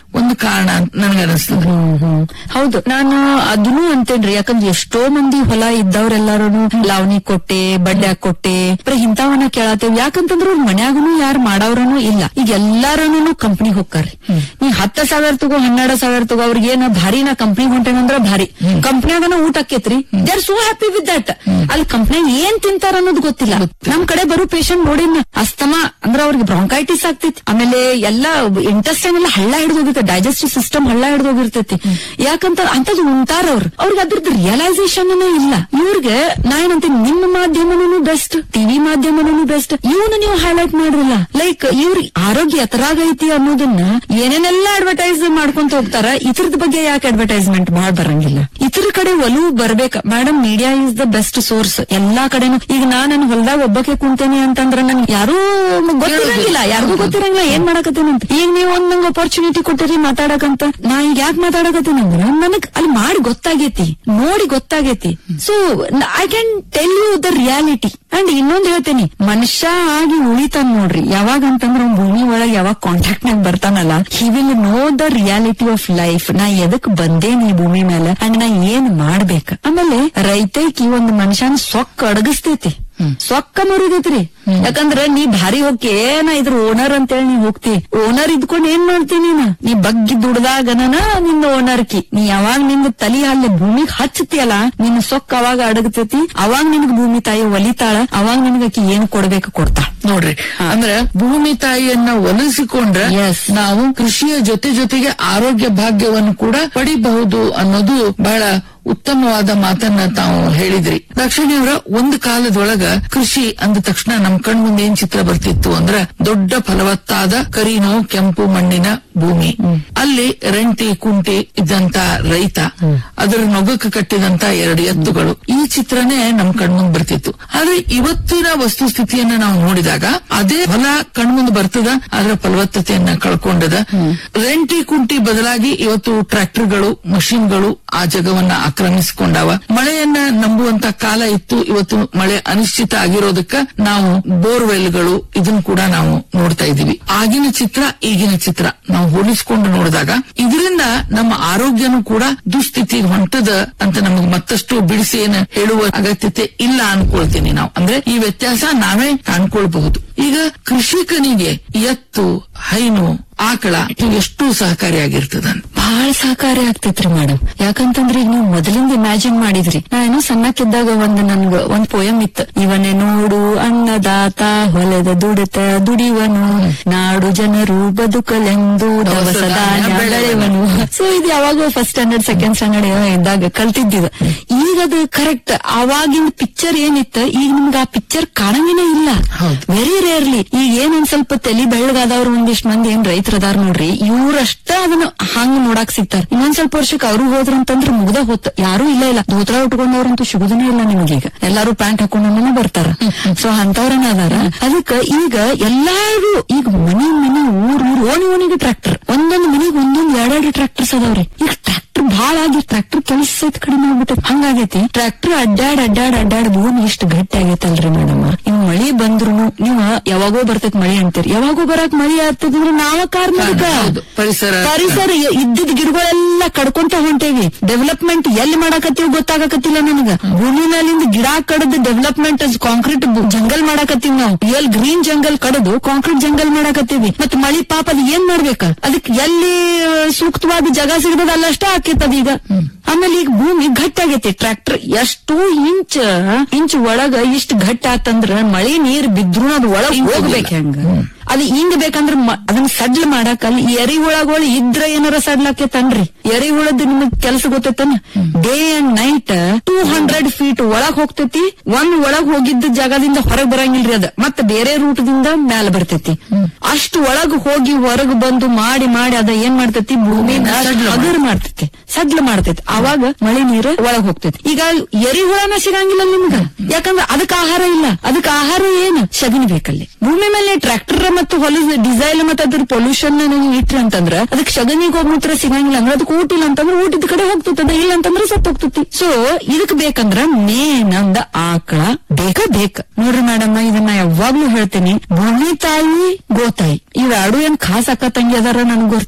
S2: ಒಂದು ಕಾರಣ ಅಂತ ನನಗನ್ನಿಸ್ತದೆ
S1: ಹ್ಮ್ ಹ್ಮ್ ಹೌದು ನಾನು ಅದನ್ನು ಅಂತೇನ್ರಿ ಯಾಕಂದ್ರೆ ಎಷ್ಟೋ ಮಂದಿ ಹೊಲ ಇದ್ದವ್ರೆಲ್ಲಾರು ಲಾವಣಿ ಕೊಟ್ಟೆ ಬಡ್ಡೆ ಕೊಟ್ಟೆ ಬರೀ ಇಂಥವನ್ನ ಕೇಳತ್ತೇವ್ ಯಾಕಂತಂದ್ರ ಅವ್ರ ಮನ್ಯಾಗನು ಯಾರು ಮಾಡವ್ರನು ಇಲ್ಲ ಈಗ ಎಲ್ಲಾರನು ಕಂಪ್ನಿ ಹೋಗ್ತಾರ್ರಿ ನೀ ಹತ್ತ ಸಾವಿರ ತಗೋ ಹನ್ನೆರಡು ಸಾವಿರ ತಗೋ ಅವ್ರಿಗೆ ಏನ ಭಾರಿ ನಾ ಕಂಪ್ನಿ ಹೊಂಟೇನಂದ್ರ ಭಾರಿ ಕಂಪ್ನಿಯಾಗನ ಊಟ ಆಕೇತ್ರಿ they are so happy with that ಅಲ್ಲಿ ಕಂಪ್ನಿಯಾಗ ಏನ್ ತಿಂತಾರ ಅನ್ನೋದು ಗೊತ್ತಿಲ್ಲ ನಮ್ ಕಡೆ ಬರೋ ಪೇಷಂಟ್ ನೋಡಿನ ಅಸ್ತಮಾ ಅಂದ್ರ ಅವ್ರಿಗೆ ಬ್ರಾಂಕೈಟಿಸ್ ಆಗ್ತೈತಿ ಆಮೇಲೆ ಎಲ್ಲಾ ಇಂಟೆಸ್ಟೈನ್ ಎಲ್ಲ ಹಳ್ಳ ಹಿಡಿದೋಗಿರ್ತೈತಿ ಡೈಜೆಸ್ಟಿವ್ ಸಿಸ್ಟಮ್ ಹಳ್ಳ ಹಿಡಿದೋಗಿರ್ತೈತಿ ಯಾಕಂತ ಅಂತದ್ ಉಂಟಾರ ಅವ್ರು ಅವ್ರಿಗೆ ಅದ್ರದ್ದು ರಿಯಲೈಸೇಷನ್ ಇಲ್ಲ ಇವ್ರಿಗೆ ನಾ ಏನಂತೀನಿ ನಿಮ್ಮ ಮಾಧ್ಯಮನೂ ಬೆಸ್ಟ್ ಟಿವಿ ಮಾಧ್ಯಮನೂ ಬೆಸ್ಟ್ ಇವನು ನೀವು ಹೈಲೈಟ್ ಮಾಡ್ರಿಲ್ಲ ಲೈಕ್ ಇವ್ರ ಆರೋಗ್ಯ ಎತ್ತರಾಗೈತಿ ಅನ್ನೋದನ್ನ ಏನೇನೆಲ್ಲ ಅಡ್ವರ್ಟೈಸ್ ಮಾಡ್ಕೊಂತ ಹೋಗ್ತಾರ ಇತರದ ಬಗ್ಗೆ ಯಾಕೆ ಅಡ್ವರ್ಟೈಸ್ಮೆಂಟ್ ಬಾಳ್ ಬರಂಗಿಲ್ಲ ಇತರ ಕಡೆ ಒಲವು ಬರ್ಬೇಕ madam media is the best source ಎಲ್ಲಾ ಕಡೆನು ಈಗ ನಾ ನನ್ ಹೊಲದಾಗ ಒಬ್ಬಕ್ಕೆ ಕುಂತೇನಿ ಅಂತಂದ್ರ ನನ್ಗೆ ಯಾರೂ ಗೊತ್ತಿರಂಗಿಲ್ಲ ಯಾರಿಗೂ ಗೊತ್ತಿರಂಗಿಲ್ಲ ಏನ್ ಮಾಡಕತ್ತೀನಿ ಅಂತ ಈಗ ನೀವು ಒಂದ್ ನಂಗೆ ಅಪರ್ಚುನಿಟಿ ಕೊಟ್ಟಿರಿ ಮಾತಾಡಕಂತ ನಾ ಈಗ ಯಾಕೆ ಮಾತಾಡಕತ್ತೀನಿ ಅಂದ್ರ ನನಗ್ ಅಲ್ಲಿ ಮಾಡಿ ಗೊತ್ತಾಗೈತಿ ನೋಡಿ ಗೊತ್ತಾಗೈತಿ so I can tell you the reality and ಇನ್ನೊಂದ್ ಹೇಳ್ತೇನಿ ಮನುಷ್ಯ ಆಗಿ ಉಳಿತಾನ ನೋಡ್ರಿ ಯಾವಾಗ ಅಂತಂದ್ರ ಅವ್ನ್ ಭೂಮಿ ಒಳಗ್ ಯಾವಾಗ ಕಾಂಟ್ಯಾಕ್ಟ್ ನಾಗ ಬರ್ತಾನಲ್ಲ he will know the reality of life ನಾ ಎದಕ್ ಬಂದೇನಿ ಈ ಭೂಮಿ ಮೇಲೆ ಅಂಡ್ ನಾ ಏನ್ ಮಾಡ್ಬೇಕ ಆಮೇಲೆ ರೈತೈಕಿ ಒಂದ್ ಮನುಷ್ಯನ ಸೊಕ್ಕ ಅಡಗಿಸ್ತೈತಿ ಸೊಕ್ಕ ಮುರಿದೈತ್ರಿ ಯಾಕಂದ್ರ ನೀ ಭಾರಿ ಹೋಗಿ ನಾ ಇದ್ರ ಓನರ್ ಅಂತೇಳಿ ನೀ ಹೋಗ್ತಿ ಓನರ್ ಇದ್ಕೊಂಡ್ ಏನ್ ಮಾಡ್ತೀನಿ ನೀನ ನೀ ಬಗ್ಗಿ ದುಡ್ದಾಗನ ನಿನ್ನ ಓನರ್ ಕಿ ನೀ ಯಾವಾಗ ನಿಂದ ತಲಿ ಅಲ್ಲಿ ಭೂಮಿಗ್ ಹಚ್ಚತಿಯಲ್ಲ ನಿನ್ನ ಸೊಕ್ಕ ಅವಾಗ ಅಡಗತೈತಿ ಅವಾಗ ನಿನಗ್ ಭೂಮಿ ತಾಯಿ ಒಲಿತಾಳ ಅವಾಗ ನಿನಗಕಿ ಏನ್ ಕೊಡ್ಬೇಕು ಕೊಡ್ತಾ
S2: ನೋಡ್ರಿ ಅಂದ್ರೆ ಭೂಮಿ ತಾಯಿಯನ್ನ ಒಲಿಸಿಕೊಂಡ್ರೆ
S1: Yes.
S2: ನಾವು ಕೃಷಿಯ ಜೊತೆ ಜೊತೆಗೆ ಆರೋಗ್ಯ ಭಾಗ್ಯವನ್ನು ಕೂಡ ಪಡಿಬಹುದು ಅನ್ನೋದು ಬಹಳ ಉತ್ತಮವಾದ ಮಾತನ್ನ ತಾವು ಹೇಳಿದ್ರಿ ದಕ್ಷಿಣಿಯವರ ಒಂದು ಕಾಲದೊಳಗ ಕೃಷಿ ಅಂದ ತಕ್ಷಣ ನಮ್ ಕಣ್ ಮುಂದೆ ಏನ್ ಚಿತ್ರ ಬರ್ತಿತ್ತು ಅಂದ್ರ ದೊಡ್ಡ ಫಲವತ್ತಾದ ಕರಿನೋ ಕೆಂಪು ಮಣ್ಣಿನ ಭೂಮಿ ಅಲ್ಲಿ ರೆಂಟಿ ಕುಂಟಿ ಇದ್ದಂತ ರೈತ ಅದರ ನೊಗಕ್ಕೆ ಕಟ್ಟಿದಂತ ಎರಡು ಎತ್ತುಗಳು ಈ ಚಿತ್ರನೇ ನಮ್ ಕಣ್ಮುಂದ್ ಬರ್ತಿತ್ತು ಆದ್ರೆ ಇವತ್ತಿನ ವಸ್ತುಸ್ಥಿತಿಯನ್ನ ನಾವು ನೋಡಿದಾಗ ಅದೇ ಹೊಲ ಕಣ್ಮುಂದ್ ಬರ್ತದ ಅದರ ಫಲವತ್ತತೆಯನ್ನ ಕಳ್ಕೊಂಡದ ರೆಂಟಿ ಕುಂಟಿ ಬದಲಾಗಿ ಇವತ್ತು ಟ್ರ್ಯಾಕ್ಟರ್ಗಳು ಮಷಿನ್ಗಳು ಆ ಜಗವನ್ನ ಆಕ್ರಮಿಸಿಕೊಂಡಾವ ಮಳೆಯನ್ನ ನಂಬುವಂತ ಕಾಲ ಇತ್ತು ಇವತ್ತು ಮಳೆ ಅನಿಶ್ಚಿತ ಆಗಿರೋದಕ್ಕ ನಾವು ಬೋರ್ವೆಲ್ಗಳು ಇದನ್ನ ಕೂಡ ನಾವು ನೋಡ್ತಾ ಇದೀವಿ ಆಗಿನ ಚಿತ್ರ ಈಗಿನ ಚಿತ್ರ ನಾವು ಹೋಲಿಸಿಕೊಂಡು ನೋಡಿದಾಗ ಇದರಿಂದ ನಮ್ಮ ಆರೋಗ್ಯನೂ ಕೂಡ ದುಸ್ಥಿತಿಗೆ ಹೊಂಟದ ಅಂತ ನಮಗೆ ಮತ್ತಷ್ಟು ಬಿಡಿಸಿ ಏನು ಹೇಳುವ ಅಗತ್ಯತೆ ಇಲ್ಲ ಅನ್ಕೊಳ್ತೀನಿ ನಾವು ಅಂದ್ರೆ ಈ ವ್ಯತ್ಯಾಸ ನಾವೇ ಕಾಣ್ಕೊಳ್ಬಹುದು ಈಗ ಕೃಷಿಕನಿಗೆ ಎತ್ತು ಹೈನು ಆಕಳ ಇವು ಎಷ್ಟು ಸಹಕಾರಿಯಾಗಿರ್ತದ
S1: ಬಹಳ ಸಹಕಾರಿ ಆಗ್ತೈತ್ರಿ ಮೇಡಮ್ ಯಾಕಂತಂದ್ರೆ ಈಗ ನೀವು ಮೊದಲಿಂದ ಇಮ್ಯಾಜಿನ್ ಮಾಡಿದ್ರಿ ನಾನು ಸಣ್ಣಕ್ಕಿದ್ದಾಗ ಒಂದ್ ನನ್ಗ ಒಂದ್ ಪೋಯಮ್ ಇತ್ತು ಇವನೇ ನೋಡು ಅನ್ನದಾತ ಹೊಲದ ದುಡಿತ ದುಡಿವನು ನಾಡು ಜನರು ಬದುಕಲೆಂದು ದವಸ ಧಾನ್ಯ ಬೆಳೆವನು ಸೊ ಇದು ಯಾವಾಗ ಫಸ್ಟ್ ಸ್ಟ್ಯಾಂಡರ್ಡ್ ಸೆಕೆಂಡ್ ಸ್ಟ್ಯಾಂಡರ್ಡ್ ಏನೋ ಇದ್ದಾಗ ಕಲ್ತಿದ್ದಿದ ಈಗ ಅದು ಕರೆಕ್ಟ್ ಅವಾಗಿನ ಪಿಕ್ಚರ್ ಏನಿತ್ತು ಈಗ ನಿಮ್ಗೆ ಆ ಪಿಕ್ಚರ್ ಕಾಣಂಗಿನೇ ಇಲ್ಲ
S2: ಹೌದು.
S1: ವೆರಿ ರೇರ್ಲಿ ಈಗ ಏನ್ ಒಂದ್ ಸ್ವಲ್ಪ ತಲಿ ಬೆಳ್ಳಗಾದವ್ರು ಒಂದಿಷ್ಟ್ ಮಂದಿ ಏನ್ ರೈತರ ಅದಾರ ನೋಡ್ರಿ ಇವ್ರಷ್ಟ ಅದನ್ನ ಹಂಗ್ ನೋಡಾಕ್ ಸಿಗ್ತಾರ ಇನ್ನೊಂದ್ ಸ್ವಲ್ಪ ವರ್ಷಕ್ಕೆ ಅವರು ಹೋದ್ರ ಅಂತಂದ್ರೆ ಮುಗ್ದ ಹೊತ್ತ ಯಾರು ಇಲ್ಲ ಇಲ್ಲ ಧೋತ್ರ ಉಟ್ಕೊಂಡವ್ರಂತೂ ಸಿಗುದನೇ ಇಲ್ಲ ನಿಮಗೀಗ ಎಲ್ಲಾರು ಪ್ಯಾಂಟ್ ಹಾಕೊಂಡೇ ಬರ್ತಾರ ಸೊ ಅಂತವ್ರನ್ನ ಅದಾರ ಅದಕ್ಕ ಈಗ ಎಲ್ಲಾರು ಈಗ ಮನಿ ಮನಿ ಊರ್ ಊರ್ ಓಣಿ ಓಣಿಗೆ ಟ್ರ್ಯಾಕ್ಟರ್ ಒಂದೊಂದ್ ಮನಿಗ್ ಒಂದೊಂದ್ ಎರಡೆರಡು ಟ್ರ್ಯಾಕ್ಟರ್ಸ್ ಅದಾವ್ರಿ ಈಗ ಟ್ರ್ಯಾಕ್ಟರ್ ಭಾಳ ಆಗಿ ಟ್ರ್ಯಾಕ್ಟರ್ ಕೆಲಸ ಸಹಿತ ಕಡಿಮೆ ಆಗ್ಬಿಟ್ಟೈತಿ ಹಂಗಾಗೈತಿ ಟ್ರ್ಯಾಕ್ಟರ್ ಅಡ್ಡಾಡ್ ಅಡ್ಡಾಡ್ ಅಡ್ಡಾಡ್ ಭೂಮಿ ಎಷ್ಟು ಗಟ್ಟಿ ಆಗೈತಲ್ರಿ ಮೇಡಮ್ ಇವ್ ಮಳಿ ಬಂದ್ರು ನೀವ್ ಯಾವಾಗೋ ಬರ್ತೈತ್ ಮಳಿ ಅಂತೀರಿ ಯಾವಾಗೋ ಬರಾಕ್ ಮಳಿ ಆಗ್ತದಂದ್ರೆ ನಾವ ಕಾರ್ಮಿಕ
S2: ಹೌದು. ಪರಿಸರ
S1: ಪರಿಸರ ಇದ್ದಿದ್ ಗಿಡಗಳೆಲ್ಲ ಕಡ್ಕೊಂತ ಹೊಂಟೇವಿ ಡೆವಲಪ್ಮೆಂಟ್ ಎಲ್ಲಿ ಮಾಡಾಕತ್ತೀವಿ ಗೊತ್ತಾಗಕತ್ತಿಲ್ಲ ನನಗ ಭೂಮಿ ಮೇಲಿಂದ ಗಿಡ ಕಡದ್ ಡೆವಲಪ್ಮೆಂಟ್ ಕಾಂಕ್ರೀಟ್ ಜಂಗಲ್ ಮಾಡಾಕತ್ತೀವಿ ನಾವು ಎಲ್ ಗ್ರೀನ್ ಜಂಗಲ್ ಕಡದು ಕಾಂಕ್ರೀಟ್ ಜಂಗಲ್ ಮಾಡಾಕತ್ತೀವಿ ಮತ್ ಮಳಿ ಪಾಪ ಅದ್ ಏನ್ ಮಾಡ್ಬೇಕ ಅದಕ್ ಎಲ್ಲಿ ಸೂಕ್ತವಾದ ಜಾಗ ಸಿಗದ ಅಲ್ಲಷ್ಟ ಆಕೇತದ ಈಗ ಆಮೇಲೆ ಈಗ ಭೂಮಿ ಗಟ್ಟಾಗೈತಿ ಟ್ರ್ಯಾಕ್ಟರ್ ಎಷ್ಟು ಇಂಚ್ ಇಂಚ್ ಒಳಗ ಇಷ್ಟ ಗಟ್ಟ ಆತಂದ್ರ ಮಳಿ ನೀರ್ ಬಿದ್ರು ಅದ್ ಒಳಗ್ ಹೋಗ್ಬೇಕು ಹೆಂಗ ಅದು ಹಿಂಗ್ ಬೇಕಂದ್ರ ಮ- ಅದನ್ನ ಸಡ್ಲ್ ಮಾಡಾಕ ಅಲ್ಲಿ ಎರಿಹುಳಗಳು ಇದ್ರ ಏನಾರ ಸಡ್ಲಾಕೇತನ್ರಿ ಎರಿಹುಳದ್ ನಿಮಗ್ ಕೆಲಸ ಗೊತ್ತೈತನ day and night two hundred feet ಒಳಗ್ ಹೋಗ್ತೈತಿ ಒಂದ್ ಒಳಗ್ ಹೋಗಿದ್ದ ಜಾಗದಿಂದ ಹೊರಗ್ ಬರಂಗಿಲ್ರಿ ಅದ ಮತ್ತ ಬೇರೆ ರೂಟ್ ದಿಂದ ಮ್ಯಾಲ ಬರ್ತೈತಿ ಅಷ್ಟು ಒಳಗ್ ಹೋಗಿ ಹೊರಗ್ ಬಂದು ಮಾಡಿ ಮಾಡಿ ಅದ ಏನ್ ಮಾಡ್ತೈತಿ ಭೂಮಿನ
S2: ಸಡ್ಲ
S1: ಹಗರ್ ಮಾಡ್ತೈತಿ ಸಡ್ಲ ಮಾಡ್ತೈತಿ ಅವಾಗ ಮಳೆ ನೀರು ಒಳಗ್ ಹೋಗ್ತೈತಿ ಈಗ ಎರಿಹುಳನ ಸಿಗಂಗಿಲ್ಲ ನಿಮ್ಗ ಯಾಕಂದ್ರ ಅದಕ್ಕ ಆಹಾರ ಇಲ್ಲ ಅದಕ್ಕ ಆಹಾರ ಏನು ಸಗಣಿ ಬೇಕಲ್ಲಿ ಭೂಮಿ ಮೇಲೆ ಟ್ರ್ಯಾಕ್ಟರ್ ಮತ್ತು ಹೊಲದ ಡಿಸೈಲ್ ಮತ್ತೆ ಅದ್ರ ಪೊಲ್ಯೂಷನ್ ನೀವು ಇಟ್ರಿ ಅಂತಂದ್ರ ಅದಕ್ಕೆ ಸಗಣಿ ಗೋಮೂತ್ರ ಸಿಗಂಗಿಲ್ಲ ಅಂದ್ರೆ ಅದಕ್ಕೆ ಊಟ ಇಲ್ಲ ಅಂತಂದ್ರೆ ಊಟದ ಕಡೆ ಹೋಗ್ತದ ಇಲ್ಲ ಅಂತಂದ್ರೆ ಸತ್ ಹೋಗ್ತೈತಿ ಸೊ ಇದಕ್ ಬೇಕಂದ್ರ ಮೇನ್ ಅಂದ ಆಕಳ ಬೇಕ ಬೇಕ ನೋಡ್ರಿ ಮೇಡಮ್ ಇದನ್ನ ಯಾವಾಗ್ಲೂ ಹೇಳ್ತೀನಿ ಭೂಮಿ ತಾಯಿ ಗೋತಾಯಿ ಇವೆರಡು ಏನ್ ಖಾಸ್ ಅಕ್ಕ ತಂಗಿ ಅದಾರ ನನ್ಗ್ ಗೊತ್ತಿಲ್ಲ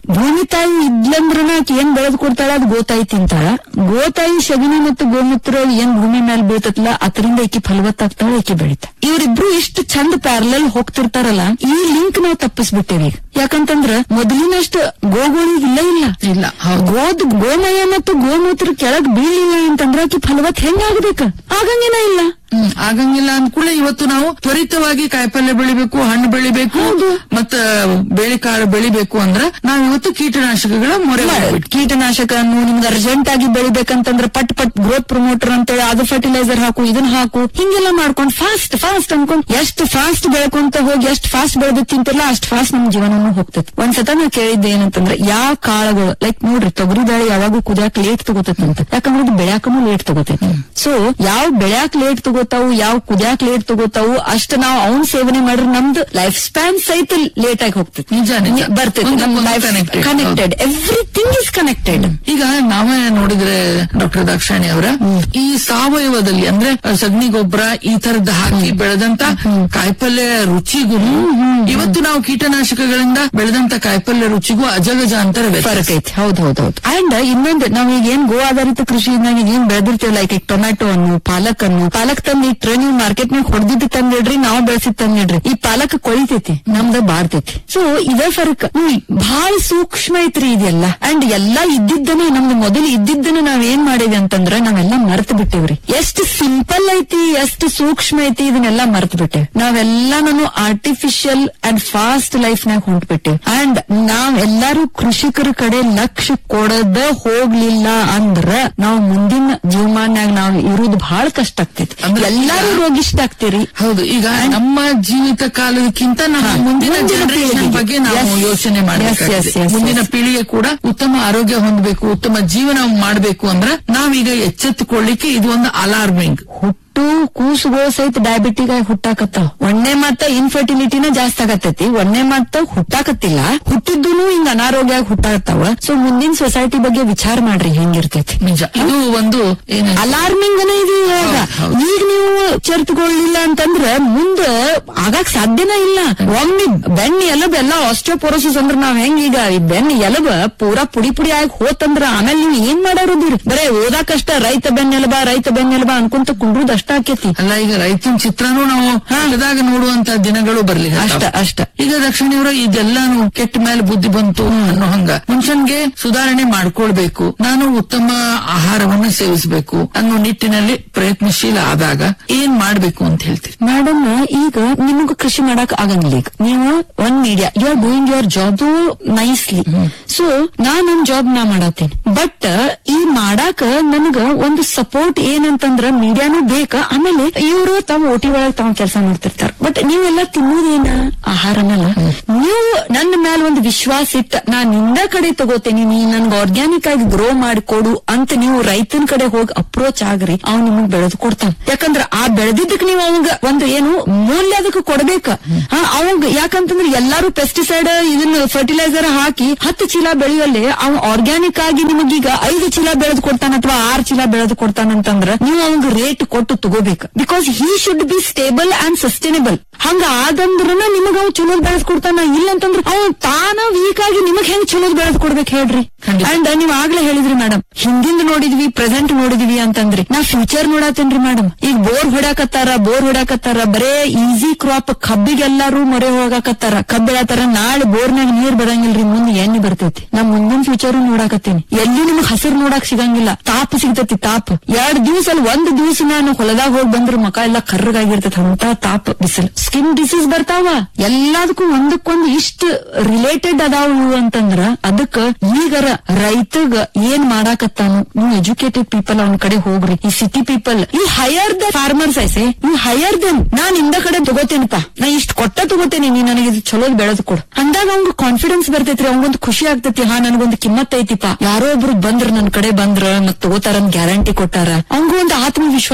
S1: ಭೂಮಿ ತಾಯಿ ಇದ್ಲಂದ್ರನ ಆಕಿ ಏನ್ ಬೆಳೆದ್ ಕೊಡ್ತಾಳ ಅದು ಗೋತಾಯಿ ತಿಂತಾಳ ಗೋತಾಯಿ ಸಗಣಿ ಮತ್ತು ಗೋಮೂತ್ರ ಏನ್ ಭೂಮಿ ಮೇಲೆ ಬೀಳ್ತತ್ಲ ಅದರಿಂದ ಈಕಿ ಫಲವತ್ತಾಗ್ತಾಳ ಈಕಿ ಬೆಳಿತಾ ಇವ್ರಿಬ್ರು ಇಷ್ಟು ಚಂದ ಪ್ಯಾರಲಲ್ ಹೋಗ್ತಿರ್ತಾರಲ್ಲ ಈ ಲಿಂಕ್ ನಾವು ತಪ್ಪಿಸ್ಬಿಟ್ಟೇವಿ ಈಗ ಯಾಕಂತಂದ್ರ ಮೊದಲಿನಷ್ಟು ಗೋಗಳಿಗೆ ಇಲ್ಲ ಇಲ್ಲ
S2: ಇಲ್ಲ ಹೌದು
S1: ಗೋದ್ ಗೋಮಯ ಮತ್ತು ಗೋಮೂತ್ರ ಕೆಳಗ್ ಬೀಳಿಲ್ಲ ಅಂತಂದ್ರ ಆಕಿ ಫಲವತ್ ಹೆಂಗಾಗ್ಬೇಕ ಆಗಂಗೇನ ಇಲ್ಲ
S2: ಹ್ಮ್ ಆಗಂಗಿಲ್ಲ ಅಂದ್ಕೂಡ್ಲೆ ಇವತ್ತು ನಾವು ತ್ವರಿತವಾಗಿ ಕಾಯಿಪಲ್ಯ ಬೆಳಿಬೇಕು ಹಣ್ಣು ಬೆಳಿಬೇಕು ಮತ್ತ ಬೇಳೆಕಾಳು ಬೆಳಿಬೇಕು ಅಂದ್ರ ನಾವ್ ಇವತ್ತು ಕೀಟನಾಶಕಗಳ ಮೊರೆ ಹೋಗ್ಬಿಟ್ಟು
S1: ಕೀಟನಾಶಕ ನಿಮ್ಗೆ ಅರ್ಜೆಂಟ್ ಆಗಿ ಬೆಳಿಬೇಕಂತಂದ್ರ ಪಟ್ ಪಟ್ ಗ್ರೋತ್ ಪ್ರಮೋಟರ್ ಅಂತೇಳಿ ಅದು ಫರ್ಟಿಲೈಸರ್ ಹಾಕು ಇದನ್ನ ಹಾಕು ಹಿಂಗೆಲ್ಲ ಮಾಡ್ಕೊಂಡ್ ಫಾಸ್ಟ್ ಫಾಸ್ಟ್ ಅನ್ಕೊಂಡ್ ಎಷ್ಟು ಫಾಸ್ಟ್ ಬೆಳ್ಕೊಂತ ಹೋಗಿ ಎಷ್ಟು ಫಾಸ್ಟ್ ಬೆಳೆದ ತಿಂತಿಲ್ಲ ಅಷ್ಟು ಫಾಸ್ಟ್ ನಮ್ ಜೀವನನು ಹೋಗ್ತೈತಿ ಒಂದ್ಸತ ನಾ ಕೇಳಿದ್ದೆ ಏನಂತಂದ್ರೆ ಯಾವ ಕಾಳುಗಳು ಲೈಕ್ ನೋಡ್ರಿ ತೊಗರಿ ಬೇಳೆ ಯಾವಾಗೂ ಕುದಿಯಾಕ ಲೇಟ್ ತಗೋತೈತಂತ ಯಾಕಂದ್ರೆ ಅದು ಬೆಳ್ಯಾಕನು ಲೇಟ್ ತಗೋತೈತಿ ಸೊ ಯಾವ ಬೆಳ್ಯಾಕ್ ಲೇಟ್ ತಗೋತಾವು ಯಾವ ಕುದಿಯಾಕ್ ಲೇಟ್ ತಗೋತಾವು ಅಷ್ಟ ನಾವು ಅವ್ನ್ ಸೇವನೆ ಮಾಡ್ರೆ ನಮ್ದು ಲೈಫ್ ಸ್ಪ್ಯಾನ್ ಸಹಿತ ಲೇಟ್ ಆಗಿ ಹೋಗ್ತೈತಿ
S2: ನಿಜ, ನಿಜ.
S1: ಬರ್ತೈತಿ ನಮ್
S2: ಒಂದಕ್ಕೊಂದು
S1: life
S2: connected.
S1: Connected everything is connected
S2: ಈಗ ನಾವೇ ನೋಡಿದ್ರೆ ಡಾಕ್ಟರ್ ದಾಕ್ಷಾಣಿ ಅವರ ಈ ಸಾವಯವದಲ್ಲಿ ಅಂದ್ರೆ ಸಗಣಿ ಗೊಬ್ಬರ ಈ ತರದ್ ಹಾಕಿ ಬೆಳೆದಂತ ಕಾಯಿಪಲ್ಯ ರುಚಿಗೂ ಇವತ್ತು ನಾವು ಕೀಟನಾಶಕಗಳಿಂದ ಬೆಳೆದಂತ ಕಾಯಿಪಲ್ಯ ರುಚಿಗೂ ಅಜಗಜಾಂತರ
S1: ಫರಕ್
S2: ವ್ಯತ್ಯಾಸ
S1: ಐತಿ ಹೌದ್ ಹೌದ್ ಹೌದು ಅಂಡ್ ಇನ್ನೊಂದು ನಾವ್ ಈಗ ಏನ್ ಗೋ ಆಧಾರಿತ ಕೃಷಿನಾಗ ಈಗ ಏನ್ ಬೆಳೆದಿರ್ತೀವಿ ಲೈಕ್ ಈಗ ಟೊಮ್ಯಾಟೊ ಅನ್ನು ಪಾಲಕ್ ಅನ್ನು ಪಾಲಕ್ ತಂದ್ ಇಟ್ರೆ ನೀವು ಮಾರ್ಕೆಟ್ ನಾಗ ಹೊಡೆದಿದ್ದು ತಂದಿಡ್ರಿ ನಾವು ಬೆಳೆಸಿದ್ ತಂದಿಡ್ರಿ ಈ ಪಾಲಕ್ ಕೊಳಿತೈತಿ ನಮ್ದ ಬಾಡ್ತೈತಿ ಸೊ ಇದೇ ಫರಕ್ ಹ್ಮ್ ಬಹಳ ಸೂಕ್ಷ್ಮ ಐತ್ರಿ ಇದೆಲ್ಲ ಅಂಡ್ ಎಲ್ಲಾ ಇದ್ದಿದ್ದನ್ನ ನಮ್ದು ಮೊದಲು ಇದ್ದಿದ್ದನ್ನ ನಾವ್ ಏನ್ ಮಾಡೇವಿ ಅಂತಂದ್ರ ನಾವೆಲ್ಲ ಮರ್ತ್ ಬಿಟ್ಟೇವ್ರಿ ಎಷ್ಟು ಸಿಂಪಲ್ ಐತಿ ಎಷ್ಟು ಸೂಕ್ಷ್ಮ ಐತಿ ಇದನ್ನೆಲ್ಲ ಮರ್ತ್ ಬಿಟ್ಟೇವ್ ನಾವೆಲ್ಲಾನು ಆರ್ಟಿಫಿಷಿಯಲ್ ಅಂಡ್ ಫಾಸ್ಟ್ ಲೈಫ್ ನಾಗ ಹೊಂಟ್ಬಿಟ್ಟೇವ್ ಅಂಡ್ ನಾವ್ ಎಲ್ಲಾರು ಕೃಷಿಕರ ಕಡೆ ಲಕ್ಷ್ಯ ಕೊಡದ ಹೋಗ್ಲಿಲ್ಲ ಅಂದ್ರ ನಾವ್ ಮುಂದಿನ ಜೀವಮಾನ್ಯಾಗ ನಾವ್ ಇರುದು ಬಹಳ ಕಷ್ಟ ಆಗ್ತೈತಿ
S2: ಅಂದ್ರೆ
S1: ಎಲ್ಲಾರು
S2: ಈಗ-
S1: ರೋಗಿಷ್ಟ ಆಗ್ತೀರಿ
S2: ಹೌದು ಈಗ ನಮ್ಮ ಜೀವಿತ ಕಾಲದಕ್ಕಿಂತ ನಮ್ಮ
S1: ಹಾ,
S2: ಮುಂದಿನ
S1: ಮುಂದಿನ
S2: ಜನರೇಷನ್
S1: ಪೀಳಿಗೆಗೆ.
S2: ಬಗ್ಗೆ ನಾವು
S1: Yes.
S2: ಯೋಚನೆ
S1: Yes,
S2: ಮಾಡಬೇಕಾಗಿದೆ
S1: yes, yes,
S2: ಮುಂದಿನ
S1: yes.
S2: ಪೀಳಿಗೆ ಕೂಡ ಉತ್ತಮ ಆರೋಗ್ಯ ಹೊಂದಬೇಕು ಉತ್ತಮ ಜೀವನ ಮಾಡಬೇಕು ಅಂದ್ರೆ ನಾವೀಗ ಎಚ್ಚೆತ್ತುಕೊಳ್ಳಿಕ್ಕೆ ಇದು ಒಂದು ಅಲಾರ್ಮಿಂಗ್
S1: ಹುಟ್ಟು ಕೂಸುಗಳು ಸಹಿತ ಡಯಾಬಿಟಿಕ್ ಆಗಿ ಹುಟ್ಟಾಕತ್ತಾವ ಒಣ್ಣೆ ಮತ್ತ ಇನ್ಫರ್ಟಿಲಿಟಿನ ಜಾಸ್ತಿ ಆಗತ್ತೈತಿ ಒಣ್ಣೆ ಮತ್ತ ಹುಟ್ಟಾಕತ್ತಿಲ್ಲ ಹುಟ್ಟಿದ್ದೂನು ಹಿಂಗ ಅನಾರೋಗ್ಯ ಆಗಿ ಹುಟ್ಟಾಕತ್ತಾವ ಸೊ ಮುಂದಿನ ಸೊಸೈಟಿ ಬಗ್ಗೆ ವಿಚಾರ ಮಾಡ್ರಿ ಹೆಂಗಿರ್ತೈತಿ
S2: ನಿಜ ಇದು ಒಂದು ಏನು
S1: ಅಲಾರ್ಮಿಂಗ್ ಇದು ಇವಾಗ
S2: ಹೌದ್, ಹೌದ್.
S1: ಈಗ ನೀವು ಚರ್ತ್ಕೊಳ್ಳಿಲ್ಲ ಅಂತಂದ್ರ ಮುಂದ ಆಗಾಕ್ ಸಾಧ್ಯನೇ ಇಲ್ಲ ಒಮ್ಮೆ ಬೆನ್ನಿ ಎಲಬ ಎಲ್ಲ ಆಸ್ಟಿಯೋಪೋರೋಸಿಸ್ ಅಂದ್ರ ನಾವ್ ಹೆಂಗ್ ಈಗ ಈ ಬೆನ್ನಿ ಎಲಬ ಪೂರಾ ಪುಡಿ ಪುಡಿ ಆಗಿ ಹೋತಂದ್ರ ಆಮೇಲೆ ನೀವು ಏನ್ ಮಾಡೋದಿರಿ ಬರೇ ಓದಾಕಷ್ಟ ರೈತ ಬೆನ್ನೆಲಬ ರೈತ ಬೆನ್ನೆಲಬ ಅನ್ಕೊಂತ ಕುಂಡ್ರುದ್ ಅಷ್ಟ ಆಕೇತಿ
S2: ಅಲ್ಲ ಈಗ ರೈತನ ಚಿತ್ರನೂ ನಾವು ಹೊಸದಾಗ ನೋಡುವಂತ ದಿನಗಳು ಬರ್ಲಿ
S1: ಅಷ್ಟ ಅಷ್ಟ
S2: ಈಗ ದಕ್ಷಿಣಿಯವರ ಇದೆಲ್ಲಾನು ಕೆಟ್ಟ ಮೇಲೆ ಬುದ್ಧಿ ಬಂತು ಅನ್ನೋ ಹಂಗ ಮನುಷ್ಯನ್ಗೆ ಸುಧಾರಣೆ ಮಾಡ್ಕೊಳ್ಬೇಕು ನಾನು ಉತ್ತಮ ಆಹಾರವನ್ನ ಸೇವಿಸಬೇಕು ಅನ್ನೋ ನಿಟ್ಟಿನಲ್ಲಿ ಪ್ರಯತ್ನಶೀಲ ಆದಾಗ ಏನ್ ಮಾಡ್ಬೇಕು ಅಂತ ಹೇಳ್ತೀರಿ
S1: ಮೇಡಮ್ ಈಗ ನಿಮಗ ಕೃಷಿ ಮಾಡಕ್ ಆಗಂಗಿಲ್ಲ ಈಗ ನೀವು ಒಂದ್ media you are doing your job nicely so ನಾ ನನ್ ಜಾಬ್ ನಾ ಮಾಡತ್ತೇನೆ ಬಟ್ ಈ ಮಾಡಾಕ ನನಗ ಒಂದು ಸಪೋರ್ಟ್ ಏನಂತಂದ್ರ ಮೀಡಿಯಾನು ಬೇಕ ಆಮೇಲೆ ಇವರು ತಮ್ಮ ಓಟಿ ಒಳಗ್ ತಾವ್ ಕೆಲಸ ಮಾಡ್ತಿರ್ತಾರ ಬಟ್ ನೀವೆಲ್ಲ ತಿನ್ನೋದೇನ ಆಹಾರನಲ್ಲ ನೀವು ನನ್ನ ಮ್ಯಾಲ ಒಂದು ವಿಶ್ವಾಸ ಇತ್ತ ನಾ ನಿಂದ ಕಡೆ ತಗೋತೇನೆ ನೀ ನನ್ಗೆ ಆರ್ಗ್ಯಾನಿಕ್ ಆಗಿ ಗ್ರೋ ಮಾಡಿಕೊಡು ಅಂತ ನೀವು ರೈತನ ಕಡೆ ಹೋಗಿ ಅಪ್ರೋಚ್ ಆಗ್ರಿ ಅವ್ನು ನಿಮಗ್ ಬೆಳೆದು ಕೊಡ್ತಾನ ಯಾಕಂದ್ರ ಆ ಬೆಳೆದಿದ್ದಕ್ ನೀವು ಅವಂಗ ಒಂದು ಏನು ಮೂಲ್ಯ ಅದಕ್ಕೆ ಕೊಡ್ಬೇಕ ಹಾ, ಅವಂಗ ಯಾಕಂತಂದ್ರೆ ಎಲ್ಲಾರು ಪೆಸ್ಟಿಸೈಡ್ ಇದನ್ನ ಫರ್ಟಿಲೈಸರ್ ಹಾಕಿ ಹತ್ತು ಚೀಲ ಬೆಳೆಯುವಲ್ಲಿ ಅವ್ ಆರ್ಗ್ಯಾನಿಕ್ ಆಗಿ ನಿಮಗೀಗ ಐದು ಚೀಲ ಬೆಳೆದು ಕೊಡ್ತಾನ ಅಥವಾ ಆರು ಚೀಲ ಬೆಳೆದು ಕೊಡ್ತಾನಂತಂದ್ರ ನೀವು ಅವಂಗ ರೇಟ್ ಕೊಟ್ಟು ತಗೋಬೇಕು because he should be stable and sustainable ಹಂಗ ಆದಂದ್ರನ ನಿಮಗ ಅವ್ ಚಲೋ ಬೆಳೆದ್ ಕೊಡ್ತಾನ ಇಲ್ಲ ಅಂತಂದ್ರ ಅವ್ ತಾನ ವೀಕ್ ಆಗಿ ನಿಮಗ್ ಹೆಂಗ್ ಚಲೋ ಬೆಳೆದ್ ಕೊಡ್ಬೇಕು ಹೇಳ್ರಿ
S2: ಖಂಡಿತ.
S1: ಅಂಡ್ ನೀವ್ ಆಗ್ಲೇ ಹೇಳಿದ್ರಿ ಮೇಡಮ್ ಹಿಂದಿಂದ ನೋಡಿದ್ವಿ ಪ್ರೆಸೆಂಟ್ ನೋಡಿದ್ವಿ ಅಂತಂದ್ರಿ ನಾ ಫ್ಯೂಚರ್ ನೋಡತ್ತೇನ್ರಿ ಮೇಡಮ್ ಈಗ ಬೋರ್ ಹೊಡಾಕತ್ತಾರ ಬೋರ್ ಹೊಡಾಕತ್ತಾರ ಬರೇ ಈಸಿ ಕ್ರಾಪ್ ಕಬ್ಬಿಗೆಲ್ಲಾರು ಮೊರೆ ಹೋಗಾಕತ್ತಾರ ಕಬ್ಬ್ ಬೆಳತಾರ ನಾಳೆ ಬೋರ್ನಾಗ ನೀರ್ ಬರಂಗಿಲ್ರಿ ಮುಂದೆ ಎಣ್ಣೆ ಬರ್ತೈತಿ ನಾ ಮುಂದಿನ ಫ್ಯೂಚರ್ ನೋಡಾಕತ್ತೇನಿ ಎಲ್ಲಿ ನಿಮ್ಗ್ ಹಸಿರು ನೋಡಾಕ್ ಸಿಗಂಗಿಲ್ಲ ತಾಪ ಸಿಗ್ತೈತಿ ತಾಪ ಎರಡ್ ದಿವಸ ಅಲ್ಲಿ ಒಂದ್ ದಿವಸ ನಾನು ಹೊಲದಾಗ ಹೋಗಿ ಬಂದ್ರ ಮಕ ಎಲ್ಲ ಕರ್ರಗಾಗಿರ್ತೈತಿ ಅಂತ ತಾಪ ಬಿಸಿಲು ಸ್ಕಿನ್ ಡಿಸೀಸ್ ಬರ್ತಾವ ಎಲ್ಲದಕ್ಕೂ ಒಂದಕ್ಕೊಂದು ಇಷ್ಟ ರಿಲೇಟೆಡ್ ಅದಾವ ಇವು ಅಂತಂದ್ರ ಅದಕ್ಕ ಈಗರ ರೈತಗ ಏನ್ ಮಾಡಾಕತ್ತಾನು ನೀವು ಎಜುಕೇಟೆಡ್ ಪೀಪಲ್ ಅವನ ಕಡೆ ಹೋಗ್ರಿ ಈ city people you hire the farmers ಐಸೆ ಯು ಹೈಯರ್ ದೆಮ್ ನಾನ್ ಇಂದ ಕಡೆ ತಗೋತೇನಪ್ಪ ನಾ ಇಷ್ಟ ಕೊಟ್ಟ ತಗೋತೇನೆ ನೀ ನನಗೆ ಇದು ಚಲೋ ಬೆಳೆದು ಕೊಡು ಅಂದಾಗ ಅವ್ಗ ಕಾನ್ಫಿಡೆನ್ಸ್ ಬರ್ತೈತ್ರಿ ಅವ್ಗೊಂದು ಖುಷಿ ಆಗ್ತೈತಿ ಹಾ ನನಗೊಂದು ಕಿಮ್ಮತ್ ಐತಿಪ್ಪ ಯಾರೋ ಒಬ್ರು ಬಂದ್ರ ನನ್ ಕಡೆ ಬಂದ್ರ ಮತ್ ತಗೋತಾರ ಗ್ಯಾರಂಟಿ ಕೊಟ್ಟಾರ ಅವ್ಗೂ ಒಂದು ಆತ್ಮವಿಶ್ವಾಸ ಬರ್ತೈತಿ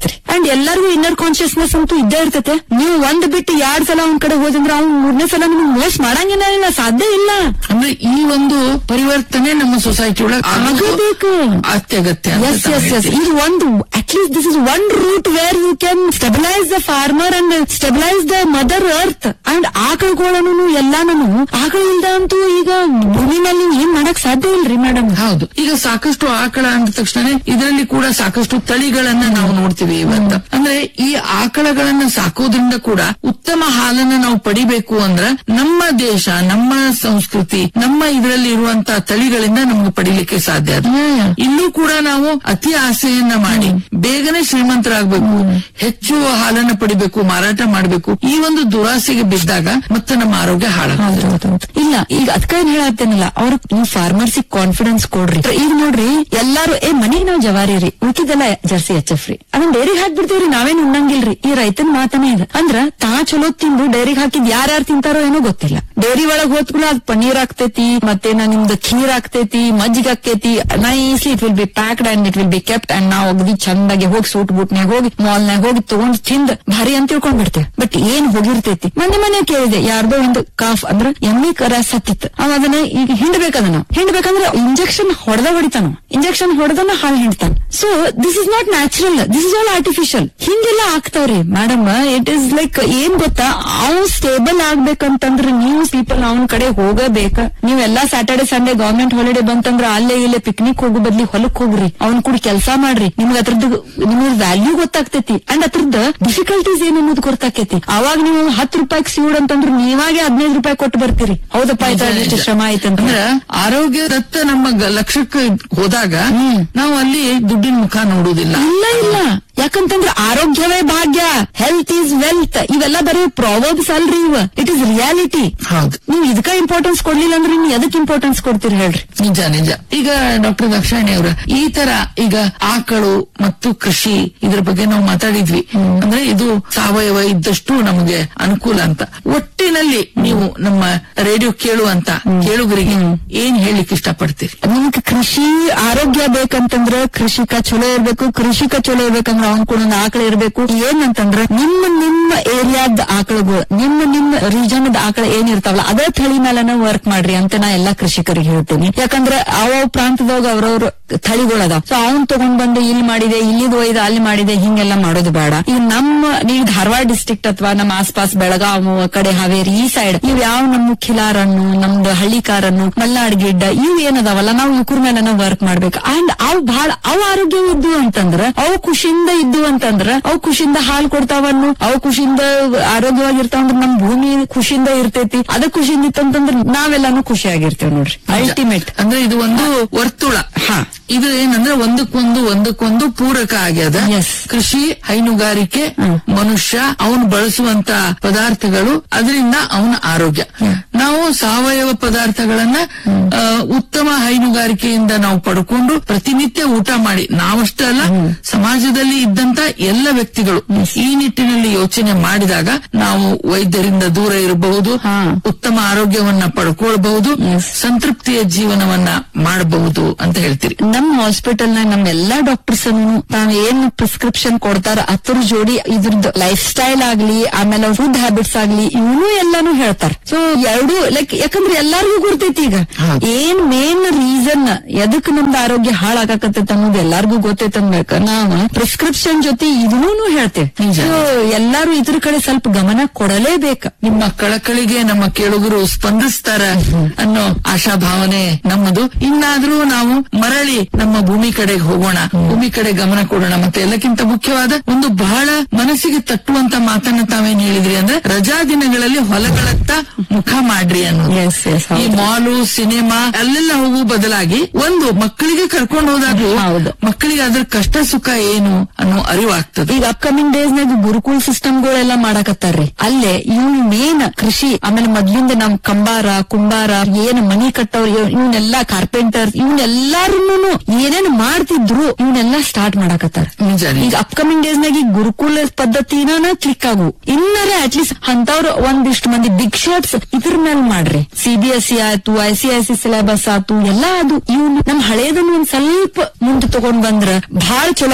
S1: ಇರ್ತೈತ್ರಿ ಅಂಡ್ ಎಲ್ಲರಿಗೂ ಇನ್ನರ್ ಕಾನ್ಶಿಯಸ್ನೆಸ್ ಅಂತೂ ಇದ್ದೇ ಇರ್ತೈತೆ ನೀವು ಒಂದ್ ಬಿಟ್ಟು ಎರಡ್ ಸಲ ಅವ್ನ ಕಡೆ ಹೋದಂದ್ರೆ ಅವ್ನ್ ಮೂರನೇ ಸಲ ನಿಮ್ಗೆ ಮೋಸ ಮಾಡಂಗಿಲ್ಲ ಇಲ್ಲ ಸಾಧ್ಯ ಇಲ್ಲ
S2: ಅಂದ್ರೆ ಈ ಒಂದು ಪರಿವರ್ತನೆ ನಮ್ಮ ಸೊಸೈಟಿ ಒಳಗೆ
S1: ಆಗಬೇಕು.
S2: ಅತ್ಯಗತ್ಯ ಅಂತ
S1: ಎಸ್
S2: ತಾವು
S1: ಎಸ್ ಎಸ್
S2: ಹೇಳ್ತೀರಿ.
S1: ಇದು ಒಂದು at least this is one route where you can stabilise the farmer and stabilise the mother earth and ಆಕಳುಗಳನ್ನು ಎಲ್ಲಾನು ಆಕಳು ಇಲ್ದ ಅಂತೂ ಈಗ ಭೂಮಿನಲ್ಲಿ ಏನ್ ಮಾಡಕ್ ಸಾಧ್ಯ ಇಲ್ರಿ ಮೇಡಮ್
S2: ಹೌದು ಈಗ ಸಾಕಷ್ಟು ಆಕಳ ಅಂದ ತಕ್ಷಣ ಇದರಲ್ಲಿ ಕೂಡ ಸಾಕಷ್ಟು ತಳಿಗಳನ್ನ ನಾವು ನೋಡ್ತೀವಿ ಇವತ್ತು ಅಂದ್ರೆ ಈ ಆಕಳಗಳನ್ನ ಸಾಕೋದ್ರಿಂದ ಕೂಡ ಉತ್ತಮ ಹಾಲನ್ನ ನಾವು ಪಡಿಬೇಕು ಅಂದ್ರ ನಮ್ಮ ದೇಶ ನಮ್ಮ ಸಂಸ್ಕೃತಿ ನಮ್ಮ ಇದರಲ್ಲಿ ಇರುವಂತ ತಳಿಗಳಿಂದ ನಮ್ಗೆ ಪಡಿಲಿಕ್ಕೆ ಸಾಧ್ಯ ಅದು ಇಲ್ಲೂ ಕೂಡ ನಾವು ಅತಿ ಆಸೆಯನ್ನ ಮಾಡಿ ಬೇಗನೆ ಶ್ರೀಮಂತರಾಗಬೇಕು ಹೆಚ್ಚು ಹಾಲನ್ನ ಪಡಿಬೇಕು ಮಾರಾಟ ಮಾಡಬೇಕು ಈ ಒಂದು ದುರಾಸೆಗೆ ಬಿದ್ದಾಗ ಮತ್ತೆ ನಮ್ಮ ಆರೋಗ್ಯ ಹಾಳಾಗ್ತದೆ
S1: ಹೌದೌದು. ಇಲ್ಲ ಈಗ ಅದಕ್ಕ ಏನ್ ಹೇಳತ್ತೇನಲ್ಲ ಅವ್ರ ನೀವು ಫಾರ್ಮರ್ಸ್ ಕಾನ್ಫಿಡೆನ್ಸ್ ಕೊಡ್ರಿ ಈಗ ನೋಡ್ರಿ ಎಲ್ಲಾರು ಏ ಮನೆಗ್ ನಾವ್ ಜವಾರಿ ರೀ ಉಳ್ಕಿದೆಲ್ಲ ಜರ್ಸಿ ಎಚ್ ಎಫ್ ರೀ ಅದನ್ನ ಡೈರಿಗೆ ಹಾಕ್ಬಿಡ್ತೀವ್ರಿ ನಾವೇನ್ ಉಣ್ಣಂಗಿಲ್ರಿ ಈ ರೈತನ ಮಾತನೇ ಇದೆ ಅಂದ್ರ ತಾ ಚಲೋ ತಿಂದು ಡೈರಿಗೆ ಹಾಕಿದ್ ಯಾರ್ಯಾರು ತಿಂತಾರೋ ಏನೋ ಗೊತ್ತಿಲ್ಲ ಡೈರಿ ಒಳಗ್ ಹೋದ್ಕೂಲ ಅದ್ ಪನ್ನೀರ್ ಆಗ್ತೈತಿ ಮತ್ತೇನ ನಿಮ್ದು ಖೀರ್ ಆಗ್ತೈತಿ ಮಜ್ಜಿಗೆ ಆಕೈತಿ nicely it will be packed and it will be kept and ನಾವು ಅಗದಿ ಚಂದಾಗಿ ಹೋಗಿ ಸೂಟ್ ಬೂಟ್ನ್ಯಾಗ ಹೋಗಿ ಮಾಲ್ನ್ಯಾಗ ಹೋಗಿ ತಗೊಂಡ್ ತಿಂದ್ ಭಾರಿ ಅಂತ ತಿಳ್ಕೊಂಡ್ ಬಿಡ್ತೇವೆ ಬಟ್ ಏನ್ ಹೋಗಿರ್ತೈತಿ ಮೊನ್ನೆ ಮೊನ್ನೆ ಕೇಳಿದೆ ಯಾರ್ದೋ ಒಂದು ಕಾಫ್ ಅಂದ್ರ ಎಮ್ಮಿ ಕರ ಸತ್ತಿತ್ತು ಅವ ಅದನ್ನ ಈಗ ಹಿಂಡ್ಬೇಕದನ್ನ ಹಿಂಡ್ಬೇಕಂದ್ರೆ ಇಂಜೆಕ್ಷನ್ ಹೊಡೆದ ಹೊಡಿತಾನ ಇಂಜೆಕ್ಷನ್ ಹೊಡೆದನ ಹಾಲ್ ಹಿಂಡ್ತಾನ so this is not natural this is all artificial ಹಿಂಗೆಲ್ಲ ಆಗ್ತಾವ್ರಿ ಮೇಡಮ್ ಇಟ್ ಇಸ್ ಲೈಕ್ ಏನ್ ಗೊತ್ತಾ ಅವ್ ಸ್ಟೇಬಲ್ ಆಗ್ಬೇಕಂತಂದ್ರೆ ನೀವು ಪೀಪಲ್ ಅವನ ಕಡೆ ಹೋಗಬೇಕ ನೀವೆಲ್ಲಾ ಸ್ಯಾಟರ್ಡೆ ಸಂಡೇ ಗವರ್ಮೆಂಟ್ ಹಾಲಿಡೇ ಬಂತಂದ್ರ ಅಲ್ಲೇ ಇಲ್ಲೇ ಪಿಕ್ನಿಕ್ ಹೋಗೋ ಬದ್ಲಿ ಹೊಲಕ್ ಹೋಗ್ರಿ ಅವ್ನ್ ಕೂಡ ಕೆಲಸ ಮಾಡ್ರಿ ನಿಮ್ಗೆ ಅದ್ರದ್ದು ನಿಮ್ಗೆ ವ್ಯಾಲ್ಯೂ ಗೊತ್ತಾಗ್ತೈತಿ ಅಂಡ್ ಅದ್ರದ್ದು ಡಿಫಿಕಲ್ಟೀಸ್ ಏನ್ ಅನ್ನೋದು ಗೊತ್ತಾಕೈತಿ ಅವಾಗ ನೀವು ಹತ್ತು ರೂಪಾಯಿ ಸೀಡ್ ಅಂತಂದ್ರೆ ನೀವಾಗೆ ಹದಿನೈದು ರೂಪಾಯಿ ಕೊಟ್ಟು ಬರ್ತೀರಿ ಹೌದಪ್ಪ ಆಯ್ತಾ ಎಷ್ಟು ಶ್ರಮ ಆಯ್ತಂತ
S2: ಅಂದ್ರ ಆರೋಗ್ಯದತ್ತ ನಮ್ಮ ಗ- ಲಕ್ಷ್ಯಕ್ಕೆ ಹೋದಾಗ ನಾವು ಅಲ್ಲಿ ದುಡ್ಡಿನ ಮುಖ ನೋಡುವುದಿಲ್ಲ
S1: ಇಲ್ಲ ಇಲ್ಲ ಯಾಕಂತಂದ್ರೆ ಆರೋಗ್ಯವೇ ಭಾಗ್ಯ ಹೆಲ್ತ್ ಈಸ್ ವೆಲ್ತ್ ಇವೆಲ್ಲ ಬರೀ ಪ್ರಾವರ್ಬ್ಸ್ ಅಲ್ರಿ ಇವ ಇಟ್ ಇಸ್ ರಿಯಾಲಿಟಿ
S2: ಹೌದು
S1: ನೀವು ಇದಕ್ಕ ಇಂಪಾರ್ಟೆನ್ಸ್ ಕೊಡ್ಲಿಲ್ಲ ಅಂದ್ರೆ ನೀವು ಎದಕ್ ಇಂಪಾರ್ಟೆನ್ಸ್ ಕೊಡ್ತೀರಿ ಹೇಳ್ರಿ
S2: ನಿಜ ನಿಜ ಈಗ ಡಾಕ್ಟರ್ ದಕ್ಷಾಣಿ ಅವರ ಈ ತರ ಈಗ ಆಕಳು ಮತ್ತು ಕೃಷಿ ಇದ್ರ ಬಗ್ಗೆ ನಾವು ಮಾತಾಡಿದ್ವಿ ಅಂದ್ರೆ ಇದು ಸಾವಯವ ಇದ್ದಷ್ಟು ನಮಗೆ ಅನುಕೂಲ ಅಂತ ಒಟ್ಟಿನಲ್ಲಿ ನೀವು ನಮ್ಮ ರೇಡಿಯೋ ಕೇಳುವಂತ ಕೇಳುಗರಿಗೆ ಏನ್ ಹೇಳಿಕ್ ಇಷ್ಟಪಡ್ತೀರಿ
S1: ನಿಮ್ಗೆ ಕೃಷಿ ಆರೋಗ್ಯ ಬೇಕಂತಂದ್ರ ಕೃಷಿಕ ಚಲೋ ಇರ್ಬೇಕು ಕೃಷಿಕ ಚಲೋ ಇರ್ಬೇಕಂದ್ರ ಅವ್ನ್ ಕೂಡ ಒಂದು ಆಕಳ ಇರ್ಬೇಕು ಏನಂತಂದ್ರ ನಿಮ್ಮ ನಿಮ್ಮ ಏರಿಯಾದ ಆಕಳುಗಳು ನಿಮ್ಮ ನಿಮ್ಮ ರೀಜನ್ ಆಕಳ ಏನಿರ್ತಾವಲ್ಲ ಅದೇ ತಳಿ ಮೇಲೆನ ವರ್ಕ್ ಮಾಡ್ರಿ ಅಂತ ನಾ ಎಲ್ಲಾ ಕೃಷಿಕರಿಗೆ ಹೇಳ್ತೀನಿ ಯಾಕಂದ್ರ ಅವ ಪ್ರಾಂತದಾಗ ಅವ್ರವ್ರ ತಳಿಗಳದಾವ ಸೊ ಅವ್ನ್ ತಗೊಂಡ್ ಬಂದು ಇಲ್ಲಿ ಮಾಡಿದೆ ಇಲ್ಲಿದ್ ಒಯ್ದು ಅಲ್ಲಿ ಮಾಡಿದೆ ಹಿಂಗೆಲ್ಲ ಮಾಡೋದು ಬೇಡ ಈಗ ನಮ್ಮ ನೀವು ಧಾರವಾಡ ಡಿಸ್ಟ್ರಿಕ್ಟ್ ಅಥವಾ ನಮ್ಮ ಆಸ್ಪಾಸ್ ಬೆಳಗಾವ್ ಆ ಕಡೆ ಹಾವೇರಿ ಈ ಸೈಡ್ ಇವ್ ಯಾವ ನಮ್ಮ ಖಿಲಾರನ್ನು ನಮ್ದು ಹಳ್ಳಿಕಾರನ್ನು ಮಲ್ನಾಡ್ ಗಿಡ್ಡ ಇವ್ ಏನದಾವಲ್ಲ ನಾವು ಇವ್ರ ಮೇಲೆ ವರ್ಕ್ ಮಾಡ್ಬೇಕು ಅಂಡ್ ಅವ್ ಬಹಳ ಅವ್ ಆರೋಗ್ಯ ಇದ್ದು ಅಂತಂದ್ರ ಅವ್ ಖುಷಿಯಿಂದ ಇದ್ದು ಅಂತಂದ್ರ ಅವ್ ಖುಷಿಯಿಂದ ಹಾಲ್ ಕೊಡ್ತಾವನ್ನು ಅವ್ ಖುಷಿಯಿಂದ ಆರೋಗ್ಯವಾಗಿರ್ತಾವಂದ್ರ ನಮ್ ಭೂಮಿ ಖುಷಿಯಿಂದ ಇರ್ತೈತಿ ಅದ ಖುಷಿಯಿಂದ ಇತ್ತಂತಂದ್ರ ನಾವೆಲ್ಲಾನು ಖುಷಿಯಾಗಿರ್ತೇವೆ ನೋಡ್ರಿ ಅಲ್ಟಿಮೇಟ್
S2: ಅಂದ್ರೆ ಇದು ಒಂದು ವರ್ತುಳ
S1: ಹಾ.
S2: ಇದು ಏನಂದ್ರೆ ಒಂದಕ್ಕೊಂದು ಒಂದಕ್ಕೊಂದು ಪೂರಕ ಆಗ್ಯದ
S1: Yes.
S2: ಕೃಷಿ ಹೈನುಗಾರಿಕೆ
S1: ಹ್ಮ್.
S2: ಮನುಷ್ಯ ಅವನು ಬಳಸುವಂತ ಪದಾರ್ಥಗಳು ಅದರಿಂದ ಅವನ ಆರೋಗ್ಯ ನಾವು ಸಾವಯವ ಪದಾರ್ಥಗಳನ್ನ ಆ, ಉತ್ತಮ ಹೈನುಗಾರಿಕೆಯಿಂದ ನಾವು ಪಡ್ಕೊಂಡು ಪ್ರತಿನಿತ್ಯ ಊಟ ಮಾಡಿ ನಾವಷ್ಟೇ ಅಲ್ಲ ಸಮಾಜದಲ್ಲಿ ಇದ್ದಂತ ಎಲ್ಲ ವ್ಯಕ್ತಿಗಳು ಈ ನಿಟ್ಟಿನಲ್ಲಿ ಯೋಚನೆ ಮಾಡಿದಾಗ ನಾವು ವೈದ್ಯರಿಂದ ದೂರ ಇರಬಹುದು
S1: ಹಾ.
S2: ಉತ್ತಮ ಆರೋಗ್ಯವನ್ನ ಪಡ್ಕೊಳ್ಬಹುದು
S1: Yes.
S2: ಸಂತೃಪ್ತಿಯ ಜೀವನವನ್ನ ಮಾಡಬಹುದು ಅಂತ ಹೇಳ್ತೀರಿ
S1: ನಮ್ ಹಾಸ್ಪಿಟಲ್ ನ ನಮ್ ಎಲ್ಲಾ ಡಾಕ್ಟರ್ಸ್ ತಾವ್ ಏನ್ ಪ್ರಿಸ್ಕ್ರಿಪ್ಷನ್ ಕೊಡ್ತಾರ ಅದ್ರ ಜೋಡಿ ಇದ್ರದ್ದು ಲೈಫ್ ಸ್ಟೈಲ್ ಆಗ್ಲಿ ಆಮೇಲೆ ಫುಡ್ ಹ್ಯಾಬಿಟ್ಸ್ ಆಗ್ಲಿ ಇವನು ಎಲ್ಲಾನು ಹೇಳ್ತಾರ ಸೊ ಎರಡು ಲೈಕ್ ಯಾಕಂದ್ರೆ ಎಲ್ಲಾರ್ಗೂ ಗೊತ್ತೈತಿ ಈಗ
S2: ಹೌದು.
S1: ಏನ್ ಮೇನ್ ರೀಸನ್ ಎದಕ್ ನಮ್ದು ಆರೋಗ್ಯ ಹಾಳಾಗಕತ್ತೈತೆ ಅನ್ನೋದು ಎಲ್ಲಾರ್ಗೂ ಗೊತ್ತೈತೆ ಅನ್ಬೇಕ ನಾವು ಪ್ರಿಸ್ಕ್ರಿಪ್ಷನ್ ಜೊತೆ ಇದನ್ನೂ ಹೇಳ್ತೇವೆ
S2: ನಿಜ.
S1: So, ಎಲ್ಲಾರು ಇದ್ರ ಕಡೆ ಸ್ವಲ್ಪ ಗಮನ ಕೊಡಲೇಬೇಕು
S2: ನಿಮ್ಮ ಕಳಕಳಿಗೆ ನಮ್ಮ ಕೇಳುಗರು ಸ್ಪಂದಿಸ್ತಾರ ಅನ್ನೋ ಆಶಾಭಾವನೆ ನಮ್ಮದು ಇನ್ನಾದ್ರೂ ನಾವು ಮರಳಿ ನಮ್ಮ ಭೂಮಿ ಕಡೆಗೆ ಹೋಗೋಣ ಭೂಮಿ ಕಡೆ ಗಮನ ಕೊಡೋಣ ಮತ್ತೆ ಎಲ್ಲಕ್ಕಿಂತ ಮುಖ್ಯವಾದ ಒಂದು ಬಹಳ ಮನಸ್ಸಿಗೆ ತಟ್ಟುವಂತ ಮಾತನ್ನ ತಾವೇನ್ ಹೇಳಿದ್ರಿ ಅಂದ್ರೆ ರಜಾ ದಿನಗಳಲ್ಲಿ ಹೊಲಗಳತ್ತ ಮುಖ ಮಾಡ್ರಿ ಅನ್ನೋದು
S1: Yes, yes,
S2: ಈ
S1: ಹೌದು.
S2: ಮಾಲು ಸಿನಿಮಾ ಅಲ್ಲೆಲ್ಲ ಹೋಗುವ ಬದಲಾಗಿ ಒಂದು ಮಕ್ಕಳಿಗೆ ಕರ್ಕೊಂಡು ಹೋದಾಗ
S1: ಹೌದು.
S2: ಮಕ್ಕಳಿಗೆ ಅದ್ರ ಕಷ್ಟ ಸುಖ ಏನು ಅನ್ನೋ ಅರಿವಾಗ್ತದೆ
S1: ಈಗ ಅಪ್ಕಮಿಂಗ್ ಡೇಸ್ ನಾಗ ಗುರುಕುಲ್ ಸಿಸ್ಟಮ್ಗಳೆಲ್ಲ ಮಾಡಕತ್ತಾರ್ರಿ ಅಲ್ಲೇ ಇವ್ ಮೇನ್ ಕೃಷಿ ಆಮೇಲೆ ಮೊದ್ಲಿಂದ ನಮ್ ಕಂಬಾರ ಕುಂಬಾರ ಏನ್ ಮನಿ ಕಟ್ಟವ್ರ ಇವನ್ನೆಲ್ಲಾ ಕಾರ್ಪೆಂಟರ್ ಇವನ್ನೆಲ್ಲಾರು ಏನೇನ್ ಮಾಡ್ತಿದ್ರು ಇವನ್ನೆಲ್ಲ ಸ್ಟಾರ್ಟ್ ಮಾಡಕತ್ತಾರ
S2: ನಿಜ ನಿಜ.
S1: ಈಗ ಅಪ್ಕಮಿಂಗ್ ಡೇಸ್ ನಾಗ ಈ ಗುರುಕುಲ ಪದ್ಧತಿನ ಕ್ಲಿಕ್ ಆಗು ಇನ್ನರ ಅಟ್ಲೀಸ್ಟ್ ಅಂತವ್ರು ಒಂದಿಷ್ಟು ಮಂದಿ ಬಿಗ್ ಶಾಟ್ಸ್ ಇದ್ರ ಮೇಲೆ ಮಾಡ್ರಿ ಸಿಬಿಎಸ್ಇ ಆಯ್ತು I C I C syllabus ಆಯ್ತು ಎಲ್ಲಾ ಅದು ಇವ್ ನಮ್ ಹಳೇದನ್ನ ಒಂದ್ ಸ್ವಲ್ಪ ಮುಂದೆ ತಗೊಂಡ್ ಬಂದ್ರ ಬಹಳ ಚಲೋ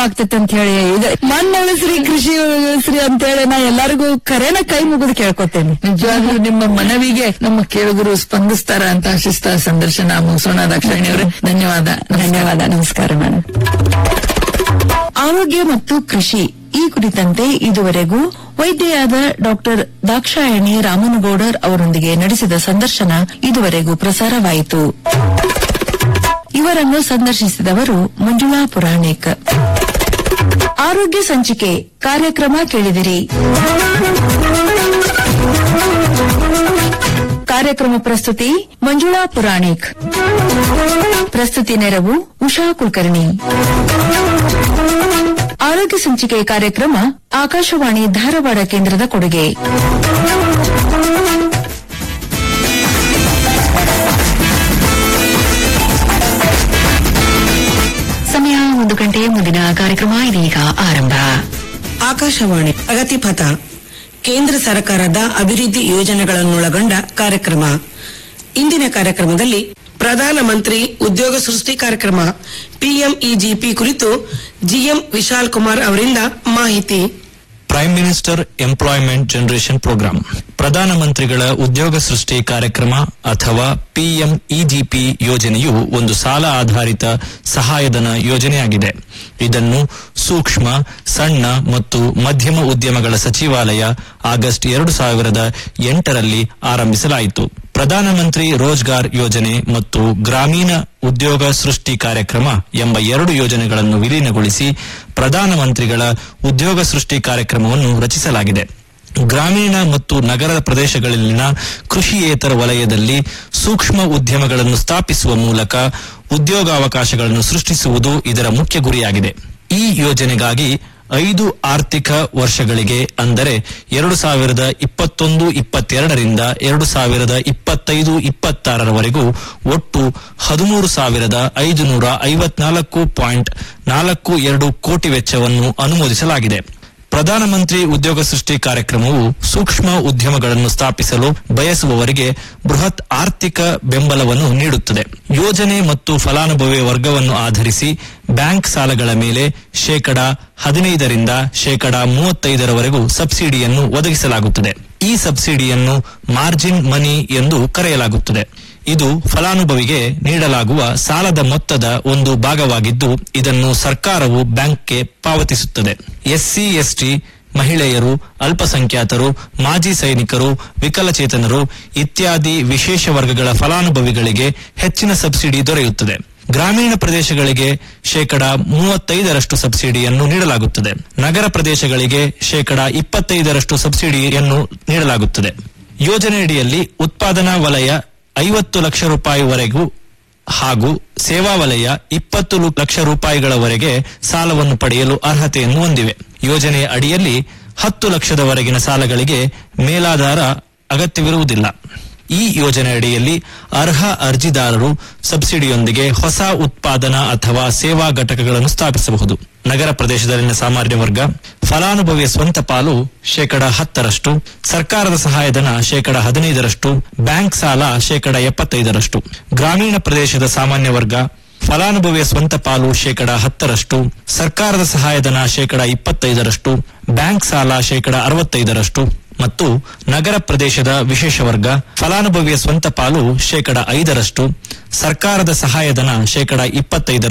S1: ಆಗ್ತೈತೆ ಅಂತ ಹೇಳಿ ಇದು ಮಣ್ಣು ಉಳಿಸ್ರಿ ಕೃಷಿ ಉಳಿಸ್ರಿ ಅಂತ ಹೇಳಿ ನಾ ಎಲ್ಲರಿಗೂ ಕರೆನ ಕೈ ಮುಗಿದು ಕೇಳ್ಕೊತೇನೆ
S2: ನಿಜವಾಗ್ಲೂ ನಿಮ್ಮ ಮನವಿಗೆ ನಮ್ಮ ಕೇಳುಗರು ಸ್ಪಂದಿಸ್ತಾರ ಅಂತ ಆಶಿಸ್ತಾ ಸಂದರ್ಶನ ಮುಗಿಸೋಣ ದಾಕ್ಷಾಯಣಿ ಅವರೇ ಧನ್ಯವಾದ
S1: ಧನ್ಯವಾದ ನಮಸ್ಕಾರ ಮೇಡಮ್ ಆರೋಗ್ಯ ಮತ್ತು ಕೃಷಿ ಈ ಕುರಿತಂತೆ ಇದುವರೆಗೂ ವೈದ್ಯೆಯಾದ ಡಾಕ್ಟರ್ ದಾಕ್ಷಾಯಣಿ ರಾಮನಗೌಡರ್ ಅವರೊಂದಿಗೆ ನಡೆಸಿದ ಸಂದರ್ಶನ ಇದುವರೆಗೂ ಪ್ರಸಾರವಾಯಿತು ಇವರನ್ನು ಸಂದರ್ಶಿಸಿದವರು ಮಂಜುಳಾ ಪುರಾಣಿಕ್ ಆರೋಗ್ಯ ಸಂಚಿಕೆ ಕಾರ್ಯಕ್ರಮ ಕೇಳಿದಿರಿ ಕಾರ್ಯಕ್ರಮ ಪ್ರಸ್ತುತಿ ಮಂಜುಳಾ ಪುರಾಣಿಕ್ ಪ್ರಸ್ತುತಿ ನೆರವು ಉಷಾ ಕುಲಕರ್ಣಿ ಆರೋಗ್ಯ ಸಂಚಿಕೆ ಕಾರ್ಯಕ್ರಮ ಆಕಾಶವಾಣಿ ಧಾರವಾಡ ಕೇಂದ್ರದ ಕೊಡುಗೆ ಸಮಯ ಒಂದು ಗಂಟೆ ಮುಂದಿನ ಕಾರ್ಯಕ್ರಮ ಇದೀಗ ಆರಂಭ
S3: ಆಕಾಶವಾಣಿ ಪ್ರಗತಿಪಥ ಕೇಂದ್ರ ಸರ್ಕಾರದ ಅಭಿವೃದ್ಧಿ ಯೋಜನೆಗಳನ್ನೊಳಗೊಂಡ ಕಾರ್ಯಕ್ರಮ ಇಂದಿನ ಕಾರ್ಯಕ್ರಮದಲ್ಲಿ ಪ್ರಧಾನಮಂತ್ರಿ ಉದ್ಯೋಗ ಸೃಷ್ಟಿ ಕಾರ್ಯಕ್ರಮ ಪಿಎಂಇಜಿಪಿ ಕುರಿತು ಜಿಎಂ ವಿಶಾಲ್ ಕುಮಾರ್ ಅವರಿಂದ ಮಾಹಿತಿ
S4: prime minister employment generation programme ಪ್ರಧಾನಮಂತ್ರಿಗಳ ಉದ್ಯೋಗ ಸೃಷ್ಟಿ ಕಾರ್ಯಕ್ರಮ ಅಥವಾ ಪಿಎಂಇಜಿಪಿ ಯೋಜನೆಯು ಒಂದು ಸಾಲ ಆಧಾರಿತ ಸಹಾಯಧನ ಯೋಜನೆಯಾಗಿದೆ ಇದನ್ನು ಸೂಕ್ಷ್ಮ ಸಣ್ಣ ಮತ್ತು ಮಧ್ಯಮ ಉದ್ಯಮಗಳ ಸಚಿವಾಲಯ ಆಗಸ್ಟ್ ಎರಡು ಸಾವಿರದ ಎಂಟರಲ್ಲಿ ಆರಂಭಿಸಲಾಯಿತು ಪ್ರಧಾನಮಂತ್ರಿ ರೋಜ್ಗಾರ್ ಯೋಜನೆ ಮತ್ತು ಗ್ರಾಮೀಣ ಉದ್ಯೋಗ ಸೃಷ್ಟಿ ಕಾರ್ಯಕ್ರಮ ಎಂಬ ಎರಡು ಯೋಜನೆಗಳನ್ನು ವಿಲೀನಗೊಳಿಸಿ ಪ್ರಧಾನಮಂತ್ರಿಗಳ ಉದ್ಯೋಗ ಸೃಷ್ಟಿ ಕಾರ್ಯಕ್ರಮವನ್ನು ರಚಿಸಲಾಗಿದೆ ಗ್ರಾಮೀಣ ಮತ್ತು ನಗರ ಪ್ರದೇಶಗಳಲ್ಲಿನ ಕೃಷಿಯೇತರ ವಲಯದಲ್ಲಿ ಸೂಕ್ಷ್ಮ ಉದ್ಯಮಗಳನ್ನು ಸ್ಥಾಪಿಸುವ ಮೂಲಕ ಉದ್ಯೋಗಾವಕಾಶಗಳನ್ನು ಸೃಷ್ಟಿಸುವುದು ಇದರ ಮುಖ್ಯ ಗುರಿಯಾಗಿದೆ ಈ ಯೋಜನೆಗಾಗಿ ಐದು ಆರ್ಥಿಕ ವರ್ಷಗಳಿಗೆ ಅಂದರೆ ಎರಡು ಸಾವಿರದ ಇಪ್ಪತ್ತೊಂದು ಇಪ್ಪತ್ತೆರಡರಿಂದ ಎರಡು ಸಾವಿರದ ಇಪ್ಪತ್ತೈದು ಇಪ್ಪತ್ತಾರರವರೆಗೂ ಒಟ್ಟು ಹದಿಮೂರು ಸಾವಿರದ ಐದುನೂರ ಐವತ್ನಾಲ್ಕು ಪಾಯಿಂಟ್ ನಾಲ್ಕು ಎರಡು ಕೋಟಿ ವೆಚ್ಚವನ್ನು ಅನುಮೋದಿಸಲಾಗಿದೆ ಪ್ರಧಾನಮಂತ್ರಿ ಉದ್ಯೋಗ ಸೃಷ್ಟಿ ಕಾರ್ಯಕ್ರಮವು ಸೂಕ್ಷ್ಮ ಉದ್ಯಮಗಳನ್ನು ಸ್ಥಾಪಿಸಲು ಬಯಸುವವರಿಗೆ ಬೃಹತ್ ಆರ್ಥಿಕ ಬೆಂಬಲವನ್ನು ನೀಡುತ್ತದೆ ಯೋಜನೆ ಮತ್ತು ಫಲಾನುಭವಿ ವರ್ಗವನ್ನು ಆಧರಿಸಿ ಬ್ಯಾಂಕ್ ಸಾಲಗಳ ಮೇಲೆ ಶೇಕಡ ಹದಿನೈದರಿಂದ ಶೇಕಡ ಮೂವತ್ತೈದರವರೆಗೂ ಸಬ್ಸಿಡಿಯನ್ನು ಒದಗಿಸಲಾಗುತ್ತದೆ ಈ ಸಬ್ಸಿಡಿಯನ್ನು ಮಾರ್ಜಿನ್ ಮನಿ ಎಂದು ಕರೆಯಲಾಗುತ್ತದೆ ಇದು ಫಲಾನುಭವಿಗೆ ನೀಡಲಾಗುವ ಸಾಲದ ಮೊತ್ತದ ಒಂದು ಭಾಗವಾಗಿದ್ದು ಇದನ್ನು ಸರ್ಕಾರವು ಬ್ಯಾಂಕ್ಗೆ ಪಾವತಿಸುತ್ತದೆ ಎಸ್ಸಿ ಎಸ್ಟಿ ಮಹಿಳೆಯರು ಅಲ್ಪಸಂಖ್ಯಾತರು ಮಾಜಿ ಸೈನಿಕರು ವಿಕಲಚೇತನರು ಇತ್ಯಾದಿ ವಿಶೇಷ ವರ್ಗಗಳ ಫಲಾನುಭವಿಗಳಿಗೆ ಹೆಚ್ಚಿನ ಸಬ್ಸಿಡಿ ದೊರೆಯುತ್ತದೆ ಗ್ರಾಮೀಣ ಪ್ರದೇಶಗಳಿಗೆ ಶೇಕಡ ಮೂವತ್ತೈದರಷ್ಟು ಸಬ್ಸಿಡಿಯನ್ನು ನೀಡಲಾಗುತ್ತದೆ ನಗರ ಪ್ರದೇಶಗಳಿಗೆ ಶೇಕಡ ಇಪ್ಪತ್ತೈದರಷ್ಟು ಸಬ್ಸಿಡಿಯನ್ನು ನೀಡಲಾಗುತ್ತದೆ ಯೋಜನೆಯಡಿಯಲ್ಲಿ ಉತ್ಪಾದನಾ ವಲಯ ಐವತ್ತು ಲಕ್ಷ ರೂಪಾಯಿವರೆಗೂ ಹಾಗೂ ಸೇವಾ ವಲಯ ಇಪ್ಪತ್ತು ಲು- ಲಕ್ಷ ರೂಪಾಯಿಗಳವರೆಗೆ ಸಾಲವನ್ನು ಪಡೆಯಲು ಅರ್ಹತೆಯನ್ನು ಹೊಂದಿವೆ ಯೋಜನೆಯ ಅಡಿಯಲ್ಲಿ ಹತ್ತು ಲಕ್ಷದವರೆಗಿನ ಸಾಲಗಳಿಗೆ ಮೇಲಾಧಾರ ಅಗತ್ಯವಿರುವುದಿಲ್ಲ ಈ ಯೋಜನೆ ಅಡಿಯಲ್ಲಿ ಅರ್ಹ ಅರ್ಜಿದಾರರು ಸಬ್ಸಿಡಿಯೊಂದಿಗೆ ಹೊಸ ಉತ್ಪಾದನಾ ಅಥವಾ ಸೇವಾ ಘಟಕಗಳನ್ನು ಸ್ಥಾಪಿಸಬಹುದು ನಗರ ಪ್ರದೇಶದಲ್ಲಿನ ಸಾಮಾನ್ಯ ವರ್ಗ ಫಲಾನುಭವಿಯ ಸ್ವಂತ ಪಾಲು ಶೇಕಡ ಹತ್ತರಷ್ಟು ಸರ್ಕಾರದ ಸಹಾಯಧನ ಶೇಕಡ ಹದಿನೈದರಷ್ಟು ಬ್ಯಾಂಕ್ ಸಾಲ ಶೇಕಡ ಎಪ್ಪತ್ತೈದರಷ್ಟು ಗ್ರಾಮೀಣ ಪ್ರದೇಶದ ಸಾಮಾನ್ಯ ವರ್ಗ ಫಲಾನುಭವಿಯ ಸ್ವಂತ ಪಾಲು ಶೇಕಡ ಹತ್ತರಷ್ಟು ಸರ್ಕಾರದ ಸಹಾಯಧನ ಶೇಕಡ ಇಪ್ಪತ್ತೈದರಷ್ಟು ಬ್ಯಾಂಕ್ ಸಾಲ ಶೇಕಡ ಅರವತ್ತೈದರಷ್ಟು ಮತ್ತು ನಗರ ಪ್ರದೇಶದ ವಿಶೇಷ ವರ್ಗ ಫಲಾನುಭವಿಯ ಸ್ವಂತ ಪಾಲು ಶೇಕಡ ಐದರಷ್ಟು ಸರ್ಕಾರದ ಸಹಾಯಧನ ಶೇಕಡ ಇಪ್ಪತ್ತೈದರಷ್ಟು